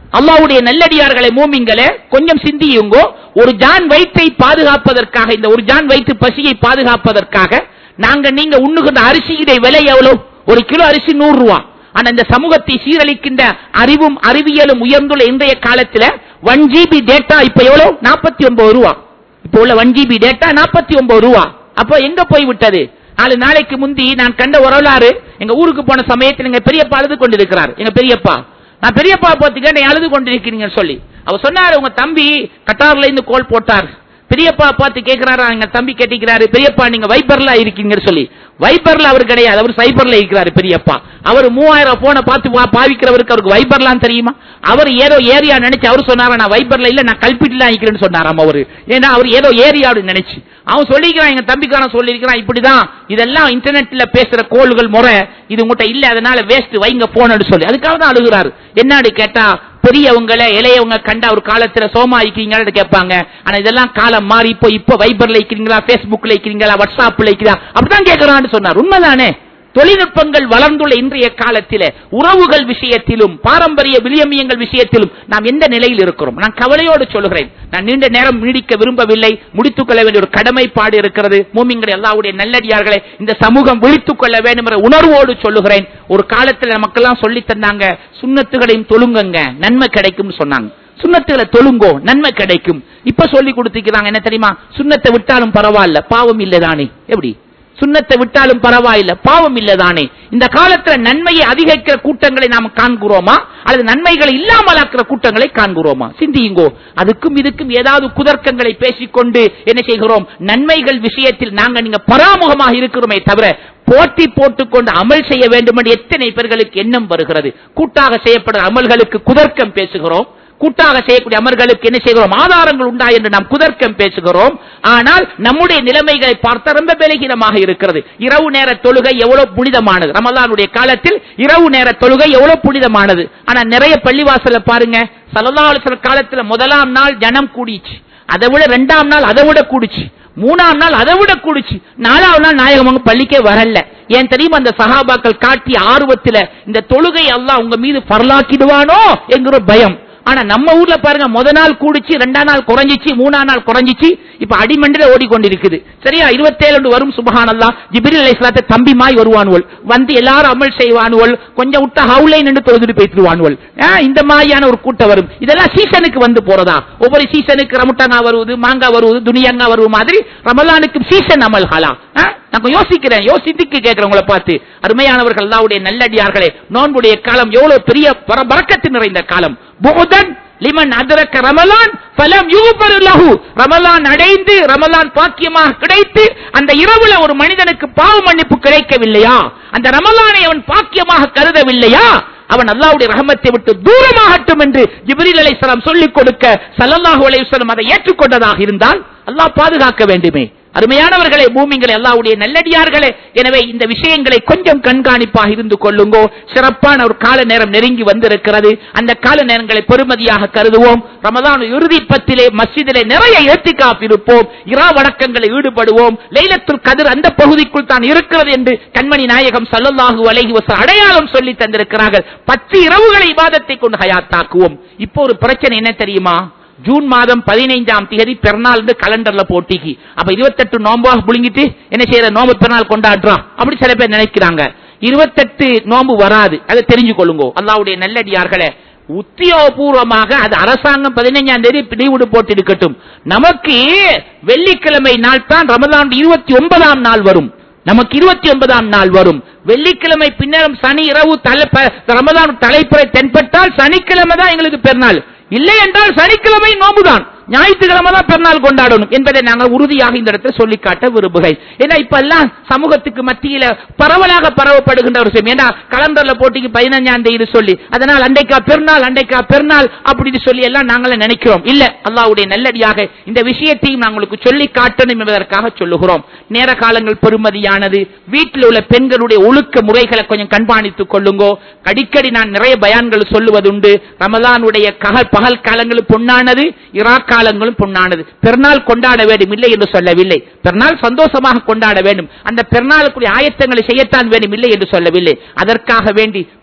[SPEAKER 1] அல்லாஹ்வுடைய நல்லடியார்களை மூமிங்களே கொஞ்சம் சிந்தியுங்கோ ஒரு ஜான் வயிற்றை பாதுகாப்பதற்காக இந்த ஒரு ஜான் வயிற்று பசியை பாதுகாப்பதற்காக நாங்க நீங்க உண்ணுகின்ற அரிசியுடைய விலை எவ்வளவு ஒரு கிலோ அரிசி நூறு ரூபா ஆனா இந்த சமூகத்தை சீரழிக்கின்ற அறிவும் அறிவியலும் உயர்ந்துள்ள இன்றைய காலத்துல ஒன் ஜிபி டேட்டா இப்ப எவ்வளவு நாற்பத்தி ஒன்பது ரூபா இப்ப உள்ள ஒன் ஜிபி டேட்டா நாற்பத்தி ஒன்பது ரூபா அப்போ எங்க போய் விட்டது நாலு நாளைக்கு முந்தி நான் கண்ட வரலாறு எங்க ஊருக்கு போன சமயத்தில் எங்க பெரியப்பா அழுது கொண்டிருக்கிறார் எங்க பெரியப்பா நான் பெரியப்பா பார்த்துக்க நீ அழுது கொண்டிருக்கிறீங்கன்னு சொல்லி அவர் சொன்னாரு உங்க தம்பி கட்டார்ல இருந்து கோல் போட்டார் பெரியப்பா பார்த்து கேட்கிறாரா எங்க தம்பி கேட்டிக்கிறாரு பெரியப்பா நீங்க வைபர்ல இருக்கீங்கன்னு சொல்லி வைபர்ல அவர் கிடையாது அவர் சைபர்ல இருக்கிறாரு பெரியப்பா அவர் மூவாயிரம் போனை பார்த்து பா- பாவிக்கிறவருக்கு அவருக்கு வைபர்லாம் தெரியுமா அவர் ஏதோ ஏரியா நினைச்சு அவர் சொன்னாரா நான் வைபர்ல இல்ல நான் கல்பிட்டுல இருக்கிறேன்னு சொன்னாராம் அவரு ஏன்னா அவர் ஏதோ ஏரியா நினைச்சு அவன் சொல்லிக்கிறான் எங்க தம்பிக்காரன் சொல்லியிருக்கிறான் இப்படிதான் இதெல்லாம் இன்டர்நெட்ல பேசுற கோள்கள் முறை இது உங்ககிட்ட இல்ல அதனால வேஸ்ட் வைங்க போன்னு சொல்லி அதுக்காக தான் அழுகுறாரு என்னன்னு கேட்டா பெரியவங்கள இளையவங்க கண்டா ஒரு காலத்துல சோமா இருக்கிறீங்கன்னு கேட்பாங்க ஆனா இதெல்லாம் காலம் மாறி இப்போ இப்போ வைபர்ல இருக்கிறீங்களா பேஸ்புக்ல இருக்கிறீங்களா வாட்ஸ்அப்ல இருக்கிறா அப்படிதான் கேட்கறான்னு சொன்னார் உண்மைதானே தொழில்நுட்பங்கள் வளர்ந்துள்ள இன்றைய காலத்திலே உறவுகள் விஷயத்திலும் பாரம்பரிய விளியமியங்கள் விஷயத்திலும் நாம் எந்த நிலையில் இருக்கிறோம் நான் கவலையோடு சொல்லுகிறேன் நான் நீண்ட நேரம் நீடிக்க விரும்பவில்லை முடித்துக் கொள்ள வேண்டிய ஒரு கடமைப்பாடு இருக்கிறது மூமிங்கள் எல்லாவுடைய நல்லடியார்களை இந்த சமூகம் விழித்துக் கொள்ள வேண்டும் என்ற உணர்வோடு சொல்லுகிறேன் ஒரு காலத்துல நமக்கெல்லாம் சொல்லி தந்தாங்க சுண்ணத்துகளையும் தொழுங்கங்க நன்மை கிடைக்கும்னு சொன்னாங்க சுண்ணத்துகளை தொழுங்கோ நன்மை கிடைக்கும் இப்ப சொல்லி கொடுத்துக்கிறாங்க என்ன தெரியுமா சுண்ணத்தை விட்டாலும் பரவாயில்ல பாவம் இல்லதானே எப்படி சுண்ணத்தை விட்டாலும் பரவாயில்ல பாவம் இல்லதானே இந்த காலத்துல நன்மையை அதிகரிக்கிற கூட்டங்களை நாம் காண்கிறோமா அல்லது நன்மைகளை இல்லாமலாக்குற கூட்டங்களை காண்கிறோமா சிந்தியுங்கோ அதுக்கும் இதுக்கும் ஏதாவது குதர்க்கங்களை பேசிக்கொண்டு என்ன செய்கிறோம் நன்மைகள் விஷயத்தில் நாங்க நீங்க பராமுகமாக இருக்கிறோமே தவிர போட்டி போட்டுக்கொண்டு அமல் செய்ய வேண்டும் என்று எத்தனை பேர்களுக்கு எண்ணம் வருகிறது கூட்டாக செய்யப்படுற அமல்களுக்கு குதர்க்கம் பேசுகிறோம் கூட்டாக செய்யக்கூடிய அமர்களுக்கு என்ன செய்கிறோம் ஆதாரங்கள் உண்டா என்று நாம் குதர்க்கம் பேசுகிறோம் ஆனால் நம்முடைய நிலைமைகளை பார்த்த ரொம்ப பலகீனமாக இருக்கிறது இரவு நேர தொழுகை எவ்வளவு புனிதமானது ரமலானுடைய காலத்தில் இரவு நேர தொழுகை எவ்வளவு புனிதமானது ஆனா நிறைய பள்ளிவாசல பாருங்க சலதாலசர காலத்துல முதலாம் நாள் ஜனம் கூடிச்சு அதை விட ரெண்டாம் நாள் அதை விட கூடிச்சு மூணாம் நாள் அதை விட கூடிச்சு நாலாவது நாள் நாயகம் பள்ளிக்கே வரல ஏன் தெரியுமா அந்த சஹாபாக்கள் காட்டிய ஆர்வத்துல இந்த தொழுகை அல்லாஹ் உங்க மீது பரலாக்கிடுவானோ என்கிற பயம் ஆனா நம்ம ஊர்ல பாருங்க முத நாள் கூடிச்சு ரெண்டாம் நாள் குறைஞ்சிச்சு மூணாம் நாள் குறைஞ்சிச்சு இப்ப அடிமண்டில ஓடிக்கொண்டிருக்குது சரியா இருபத்தேழு வரும் சுபஹானல்லா ஜிபிரில் அலைஹிஸ்ஸலாத்தை தம்பி மாய் வருவானுவல் வந்து எல்லாரும் அமல் செய்வானுவல் கொஞ்சம் விட்டா ஹவுலை நின்று தொழுதுட்டு பேசிடுவானுவல் இந்த மாதிரியான ஒரு கூட்டம் வரும் இதெல்லாம் சீசனுக்கு வந்து போறதா ஒவ்வொரு சீசனுக்கு ரமுட்டானா வருவது மாங்கா வருவது துனியாங்கா வருவது மாதிரி ரமலானுக்கு சீசன் அமல் ஹாலா ஆ? நான் கொஞ்சம் யோசிக்கிறேன் யோசித்துக்கு கேட்கிறேன் உங்களை பார்த்து அருமையானவர்கள் அல்லாவுடைய நல்லடியார்களே நோன்புடைய காலம் எவ்வளவு பெரிய பர- பரக்கத்து நிறைந்த காலம் புகுதன் லிமன் அதரக்க ரமலான் பலம் யுகுபரு லஹு ரமலான் அடைந்து ரமலான் பாக்கியமாக கிடைத்து அந்த இரவுல ஒரு மனிதனுக்கு பாவ மன்னிப்பு கிடைக்கவில்லையா அந்த ரமலானை அவன் பாக்கியமாக கருதவில்லையா அவன் அல்லாவுடைய ரஹமத்தை விட்டு தூரமாகட்டும் என்று ஜிப்ரீல் அலைஹிஸ்ஸலாம் சொல்லிக் கொடுக்க ஸல்லல்லாஹு அலைஹி வஸல்லம் அதை ஏற்றுக்கொண்டதாக இருந்தால் அல்லாஹ் பாதுகாக்க வேண்டுமே அருமையானவர்களே பூமிங்களை அல்லாவுடைய நல்லடியார்களே எனவே இந்த விஷயங்களை கொஞ்சம் கண்காணிப்பாக இருந்து கொள்ளுங்கோ சிறப்பான ஒரு கால நேரம் நெருங்கி வந்திருக்கிறது அந்த கால நேரங்களை பெருமதியாக கருதுவோம் ரமதான் இறுதி பத்திலே மஸ்ஜிதிலே நிறைய ஏத்திக்காப் இருப்போம் இரா வணக்கங்களில் ஈடுபடுவோம் லைலத்துல் கதிர் அந்த பகுதிக்குள் தான் இருக்கிறது என்று கண்மணி நாயகம் சல்லல்லாஹு அலைஹி வஸல்லம் அடையாளம் சொல்லி தந்திருக்கிறார்கள் பத்து இரவுகளை இபாதத்தை கொண்டு ஹயாத்தாக்குவோம் இப்போ ஒரு பிரச்சனை என்ன தெரியுமா ஜூன் மாதம் பதினைஞ்சாம் தேதி பெருநாள் கலண்டர்ல போட்டிக்கு அப்ப இருபத்தெட்டு நோம்பாக புழுங்கிட்டு என்ன செய்யற நோம்பு பெருநாள் கொண்டாடுறான் அப்படி சில பேர் நினைக்கிறாங்க இருபத்தெட்டு நோம்பு வராது அதை தெரிஞ்சு கொள்ளுங்க அல்லாவுடைய நல்லடியார்களே உத்தியோகபூர்வமாக அது அரசாங்கம் பதினைஞ்சாம் தேதி பிடிவுடு போட்டு இருக்கட்டும் நமக்கு வெள்ளிக்கிழமை நாள் தான் ரமதான் இருபத்தி ஒன்பதாம் நாள் வரும் நமக்கு இருபத்தி ஒன்பதாம் நாள் வரும் வெள்ளிக்கிழமை பின்னரும் சனி இரவு தலை ப- ரமதான் தலைப்புறை தென்பட்டால் சனிக்கிழமை தான் எங்களுக்கு பெருநாள் இல்லை என்றால் சனிக்கிழமை நோம்புதான் ஞாயிற்றுக்கிழமை தான் பெருநாள் கொண்டாடணும் என்பதை நாங்கள் உறுதியாக இந்த இடத்துல சொல்லி காட்ட விரும்புகிறேன் ஏன்னா இப்ப எல்லாம் சமூகத்துக்கு மத்தியில பரவலாக பரவப்படுகின்ற ஒரு விஷயம் ஏன்னா கலண்டர்ல போட்டிக்கு பதினஞ்சாம் தேதி சொல்லி அதனால் அண்டைக்கா பெருநாள் அண்டைக்கா பெருநாள் அப்படின்னு சொல்லி எல்லாம் நாங்கள நினைக்கிறோம் இல்ல அல்லாவுடைய நல்லடியாக இந்த விஷயத்தையும் நாங்களுக்கு சொல்லி காட்டணும் என்பதற்காக சொல்லுகிறோம் நேர காலங்கள் பெருமதியானது வீட்டில் உள்ள பெண்களுடைய ஒழுக்க முறைகளை கொஞ்சம் கண்காணித்துக் கொள்ளுங்கோ அடிக்கடி நான் நிறைய பயான்கள் சொல்லுவதுண்டு ரமலானுடைய ககல் பகல் காலங்களும் பொன்னானது இரா காலங்களும் பொன்னானது பெருநாள் கொண்டாட வேண்டும் இல்லை என்று சொல்லவில்லை பெருநாள் சந்தோஷமாக கொண்டாட வேண்டும் அந்த பெருநாளுக்குரிய ஆயத்தங்களை செய்யத்தான் வேண்டும் இல்லை என்று சொல்லவில்லை அதற்காக வேண்டி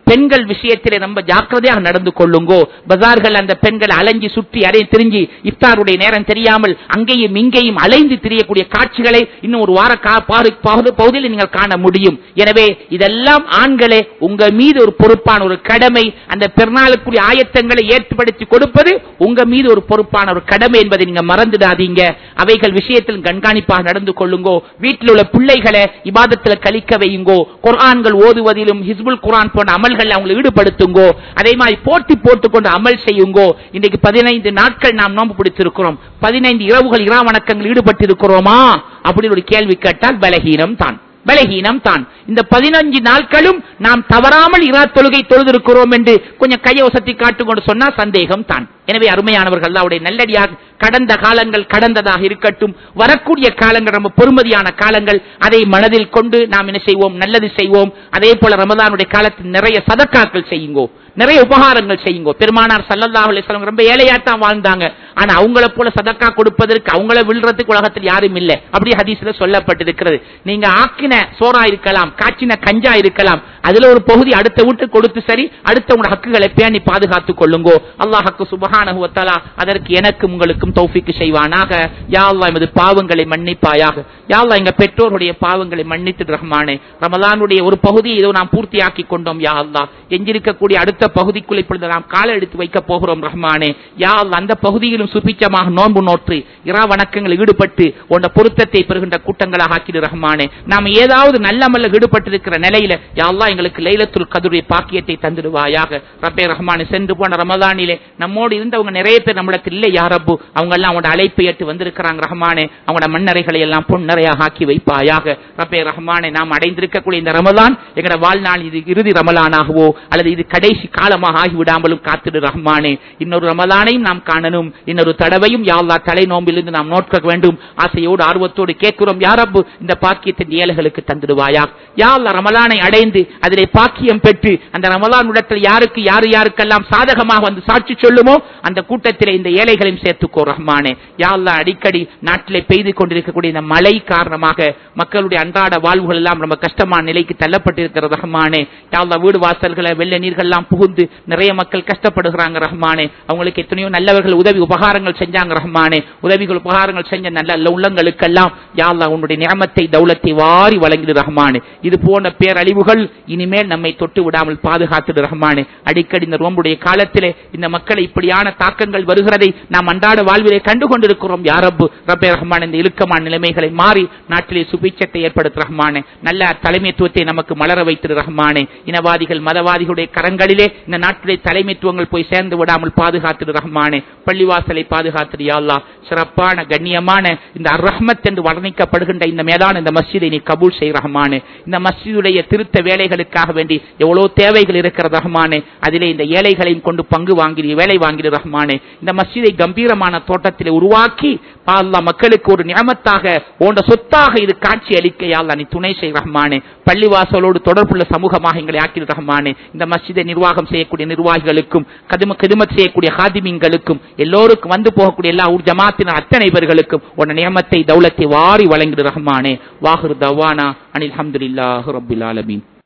[SPEAKER 1] பெண்கள் விஷயத்திலே ரொம்ப ஜாக்கிரதையாக நடந்து கொள்ளுங்கோ பஜார்கள் அந்த பெண்கள் அலைஞ்சு சுற்றி அலை திரிஞ்சு இஃப்தாருடைய நேரம் தெரியாமல் அங்கேயும் இங்கேயும் அலைந்து திரியக்கூடிய காட்சிகளை இன்னும் ஒரு வார கா- பாரு- பகுதி- பகுதியில் நீங்கள் காண முடியும் எனவே இதெல்லாம் ஆண்களே உங்க மீது ஒரு பொறுப்பான ஒரு கடமை அந்த பெருநாளுக்குரிய ஆயத்தங்களை ஏற்படுத்தி கொடுப்பது உங்க மீது ஒரு பொறுப்பான ஒரு கடமை என்பதை நீங்க மறந்துடாதீங்க அவைகள் விஷயத்தில் கண்காணிப்பாக நடந்து கொள்ளுங்கோ வீட்டில் உள்ள பிள்ளைகளை இபாதத்தில் கழிக்க வையுங்கோ குர்ஆன்கள் ஓதுவதிலும் ஹிஸ்புல் குர்ஆன் போன்ற அமல்கள் அவங்களை ஈடுபடுத்துங்கோ அதே மாதிரி போட்டி போட்டுக்கொண்டு அமல் செய்யுங்கோ இன்றைக்கு பதினைந்து நாட்கள் நாம் நோன்பு பிடித்திருக்கிறோம் பதினைந்து இரவுகள் இரா வணக்கங்கள் ஈடுபட்டிருக்கிறோமா அப்படின்னு ஒரு கேள்வி கேட்டால் பலகீனம் தான் பலகீனம் தான் இந்த பதினஞ்சு நாட்களும் நாம் தவறாமல் இரா தொழுகை தொழுதிருக்கிறோம் என்று கொஞ்சம் கையை ஒசத்தி காட்டுக்கொண்டு சொன்னா சந்தேகம் தான் எனவே அருமையானவர்கள் அவருடைய நல்லடியாக கடந்த காலங்கள் கடந்ததாக இருக்கட்டும் வரக்கூடிய காலங்கள் ரொம்ப பொறுமதியான காலங்கள் அதை மனதில் கொண்டு நாம் என்ன செய்வோம் நல்லது செய்வோம் அதே போல ரமதானுடைய காலத்தில் நிறைய சதக்காக்கள் செய்யுங்கோ நிறைய உபகாரங்கள் செய்யுங்கோ பெருமானார் சல்லல்லாஹு அலைஹி வஸல்லம் ரொம்ப ஏழையாத்தான் வாழ்ந்தாங்க ஆனா அவங்கள போல சதக்கா கொடுப்பதற்கு அவங்கள விழுறதுக்கு உலகத்தில் யாரும் இல்லை அப்படி ஹதீஸ்ல சொல்லப்பட்டிருக்கிறது நீங்க ஆக்கின சோறா இருக்கலாம் காய்ச்சின கஞ்சா இருக்கலாம் அதுல ஒரு பகுதி அடுத்த வீட்டுக்கு கொடுத்து சரி அடுத்தவங்க ஹக்குகளை பேணி பாதுகாத்துக் கொள்ளுங்கோ அல்லாஹ் ஹக்கு சுபஹானஹு வ தஆலா அதற்கு எனக்கும் உங்களுக்கும் தௌஃபீக் செய்வானாக யா அல்லாஹ் எமது பாவங்களை மன்னிப்பாயாக யா அல்லாஹ் எங்க பெற்றோருடைய பாவங்களை மன்னித்து ரஹ்மானே ரமலானுடைய ஒரு பகுதியை இதோ நாம் பூர்த்தியாக்கி கொண்டோம் யா அல்லாஹ் எஞ்சிருக்கக்கூடிய அடுத்த பகுதிக்குள் இப்பொழுது நாம் கால எடுத்து வைக்க போகிறோம் ரஹ்மானே யா அல்லாஹ் அந்த பகுதியிலும் சுபிச்சமாக நோன்பு நோற்று இரா வணக்கங்களில் ஈடுபட்டு உன்ட பொருத்தத்தை பெறுகின்ற கூட்டங்களாக ஆக்கிடு ரஹ்மானே நாம் ஏதாவது நல்ல அமல்ல ஈடுபட்டிருக்கிற நிலையில யா அல்லாஹ் எங்களுக்கு லைலத்துல் கதுடைய பாக்கியத்தை தந்துடுவாயாக ரப்பே ரஹ்மானே சென்று போன ரமதானிலே நம்மோடு இருந்தவங்க நிறைய பேர் நம்மிடத்தில் இல்லை யா ரப்பு அவங்க எல்லாம் அவனோட அழைப்பை ஏற்று வந்திருக்கிறாங்க ரஹ்மானே அவங்களோட மண்ணறைகளை எல்லாம் பொன்னறையாக ஆக்கி வைப்பாயாக ரப்பே ரஹ்மானே நாம் அடைந்திருக்கக்கூடிய இந்த ரமலான் எங்களோட வாழ்நாள் இது இறுதி ரமலானாகவோ அல்லது இது கடைசி காலமாக ஆகிவிடாமலும் காத்திடு ரஹ்மானே இன்னொரு ரமலானையும் நாம் காணணும் இன்னொரு தடவையும் யாழ்லா தலை நோம்பிலிருந்து நாம் நோட்க வேண்டும் ஆசையோடு ஆர்வத்தோடு கேட்கிறோம் யாரப்பு இந்த பாக்கியத்தின் ஏழைகளுக்கு தந்துடுவாயா யாழ்லா ரமலானை அடைந்து அதிலே பாக்கியம் பெற்று அந்த ரமலான் இடத்தில் யாருக்கு யாரு யாருக்கெல்லாம் சாதகமாக வந்து சாட்சி சொல்லுமோ அந்த கூட்டத்திலே இந்த ஏழைகளையும் சேர்த்துக்கோ ரஹ்மானே யாழ்லா அடிக்கடி நாட்டிலே பெய்து கொண்டிருக்கக்கூடிய இந்த மழை காரணமாக மக்களுடைய அன்றாட வாழ்வுகள் எல்லாம் ரொம்ப கஷ்டமான நிலைக்கு தள்ளப்பட்டிருக்கிற ரஹ்மானே யாழ்லா வீடு வாசல்களை வெள்ள நீர்கள் எல்லாம் புகுந்து நிறைய மக்கள் கஷ்டப்படுகிறாங்க ரஹ்மானே அவங்களுக்கு எத்தனையோ நல்லவர்கள் உதவி உபகாரங்கள் செஞ்சாங்க ரஹ்மானே உதவிகள் உபகாரங்கள் செஞ்ச நல்ல உள்ளங்களுக்கெல்லாம் யாழ்லா உன்னுடைய நியமத்தை தௌலத்தை வாரி வழங்கிடு ரஹ்மானே இது போன்ற பேரழிவுகள் இனிமேல் நம்மை தொட்டு விடாமல் பாதுகாத்துடு ரஹ்மானே அடிக்கடி இந்த ரோம்புடைய காலத்திலே இந்த மக்களை இப்படியான தாக்கங்கள் வருகிறதை நாம் அன்றாட வாழ்விலே கண்டு கொண்டிருக்கிறோம் யாரப்பு ரப்பே ரஹ்மான் இந்த இழுக்கமான நிலைமைகளை மாறி நாட்டிலே சுபிச்சத்தை ஏற்படுத்த ரஹ்மானே நல்ல தலைமைத்துவத்தை நமக்கு மலர வைத்திரு ரஹ்மானே இனவாதிகள் மதவாதிகளுடைய கரங்களிலே இந்த நாட்டிலே தலைமைத்துவங்கள் போய் சேர்ந்து விடாமல் பாதுகாத்திரு ரஹ்மானே பள்ளிவாசலை பாதுகாத்திரு யா அல்லாஹ் சிறப்பான கண்ணியமான இந்த அர் ரஹ்மத் என்று வர்ணிக்கப்படுகின்ற இந்த மேதான இந்த மஸ்ஜிதை நீ கபூல் செய் ரஹ்மானே இந்த மஸ்ஜிதுடைய திருத்த வேலைகளுக்காக வேண்டி எவ்வளவு தேவைகள் இருக்கிற ரஹ்மானே அதிலே இந்த ஏழைகளையும் கொண்டு பங்கு வாங்கி வேலை வாங்கிடு ரஹ்மானே இந்த மஸ்ஜிதை கம்பீரமான தோட்டத்திலே உருவாக்கி அல்லா மக்களுக்கு ஒரு நியமத்தாக உண்ட சொத்தாக இது காட்சி அளிக்க யாழ்லா நீ துணை செய் ரஹ்மானே பள்ளிவாசலோடு தொடர்புள்ள சமூகமாக எங்களை ஆக்கிடு ரஹ்மானே இந்த மஸ்ஜிதை நிர்வாகம் செய்யக்கூடிய நிர்வாகிகளுக்கும் கதும கதுமத் செய்யக்கூடிய ஹாதிமீன்களுக்கும் எல்லோருக்கும் வந்து போகக்கூடிய எல்லா ஊர் ஜமாத்தினர் அத்தனை பேர்களுக்கும் உன் நியமத்தை தௌலத்தை வாரி வழங்கிடு ரஹ்மானே வாஹிர் தவானா அனில் அஹமதுல்லாஹு ரபில் ஆலமீன்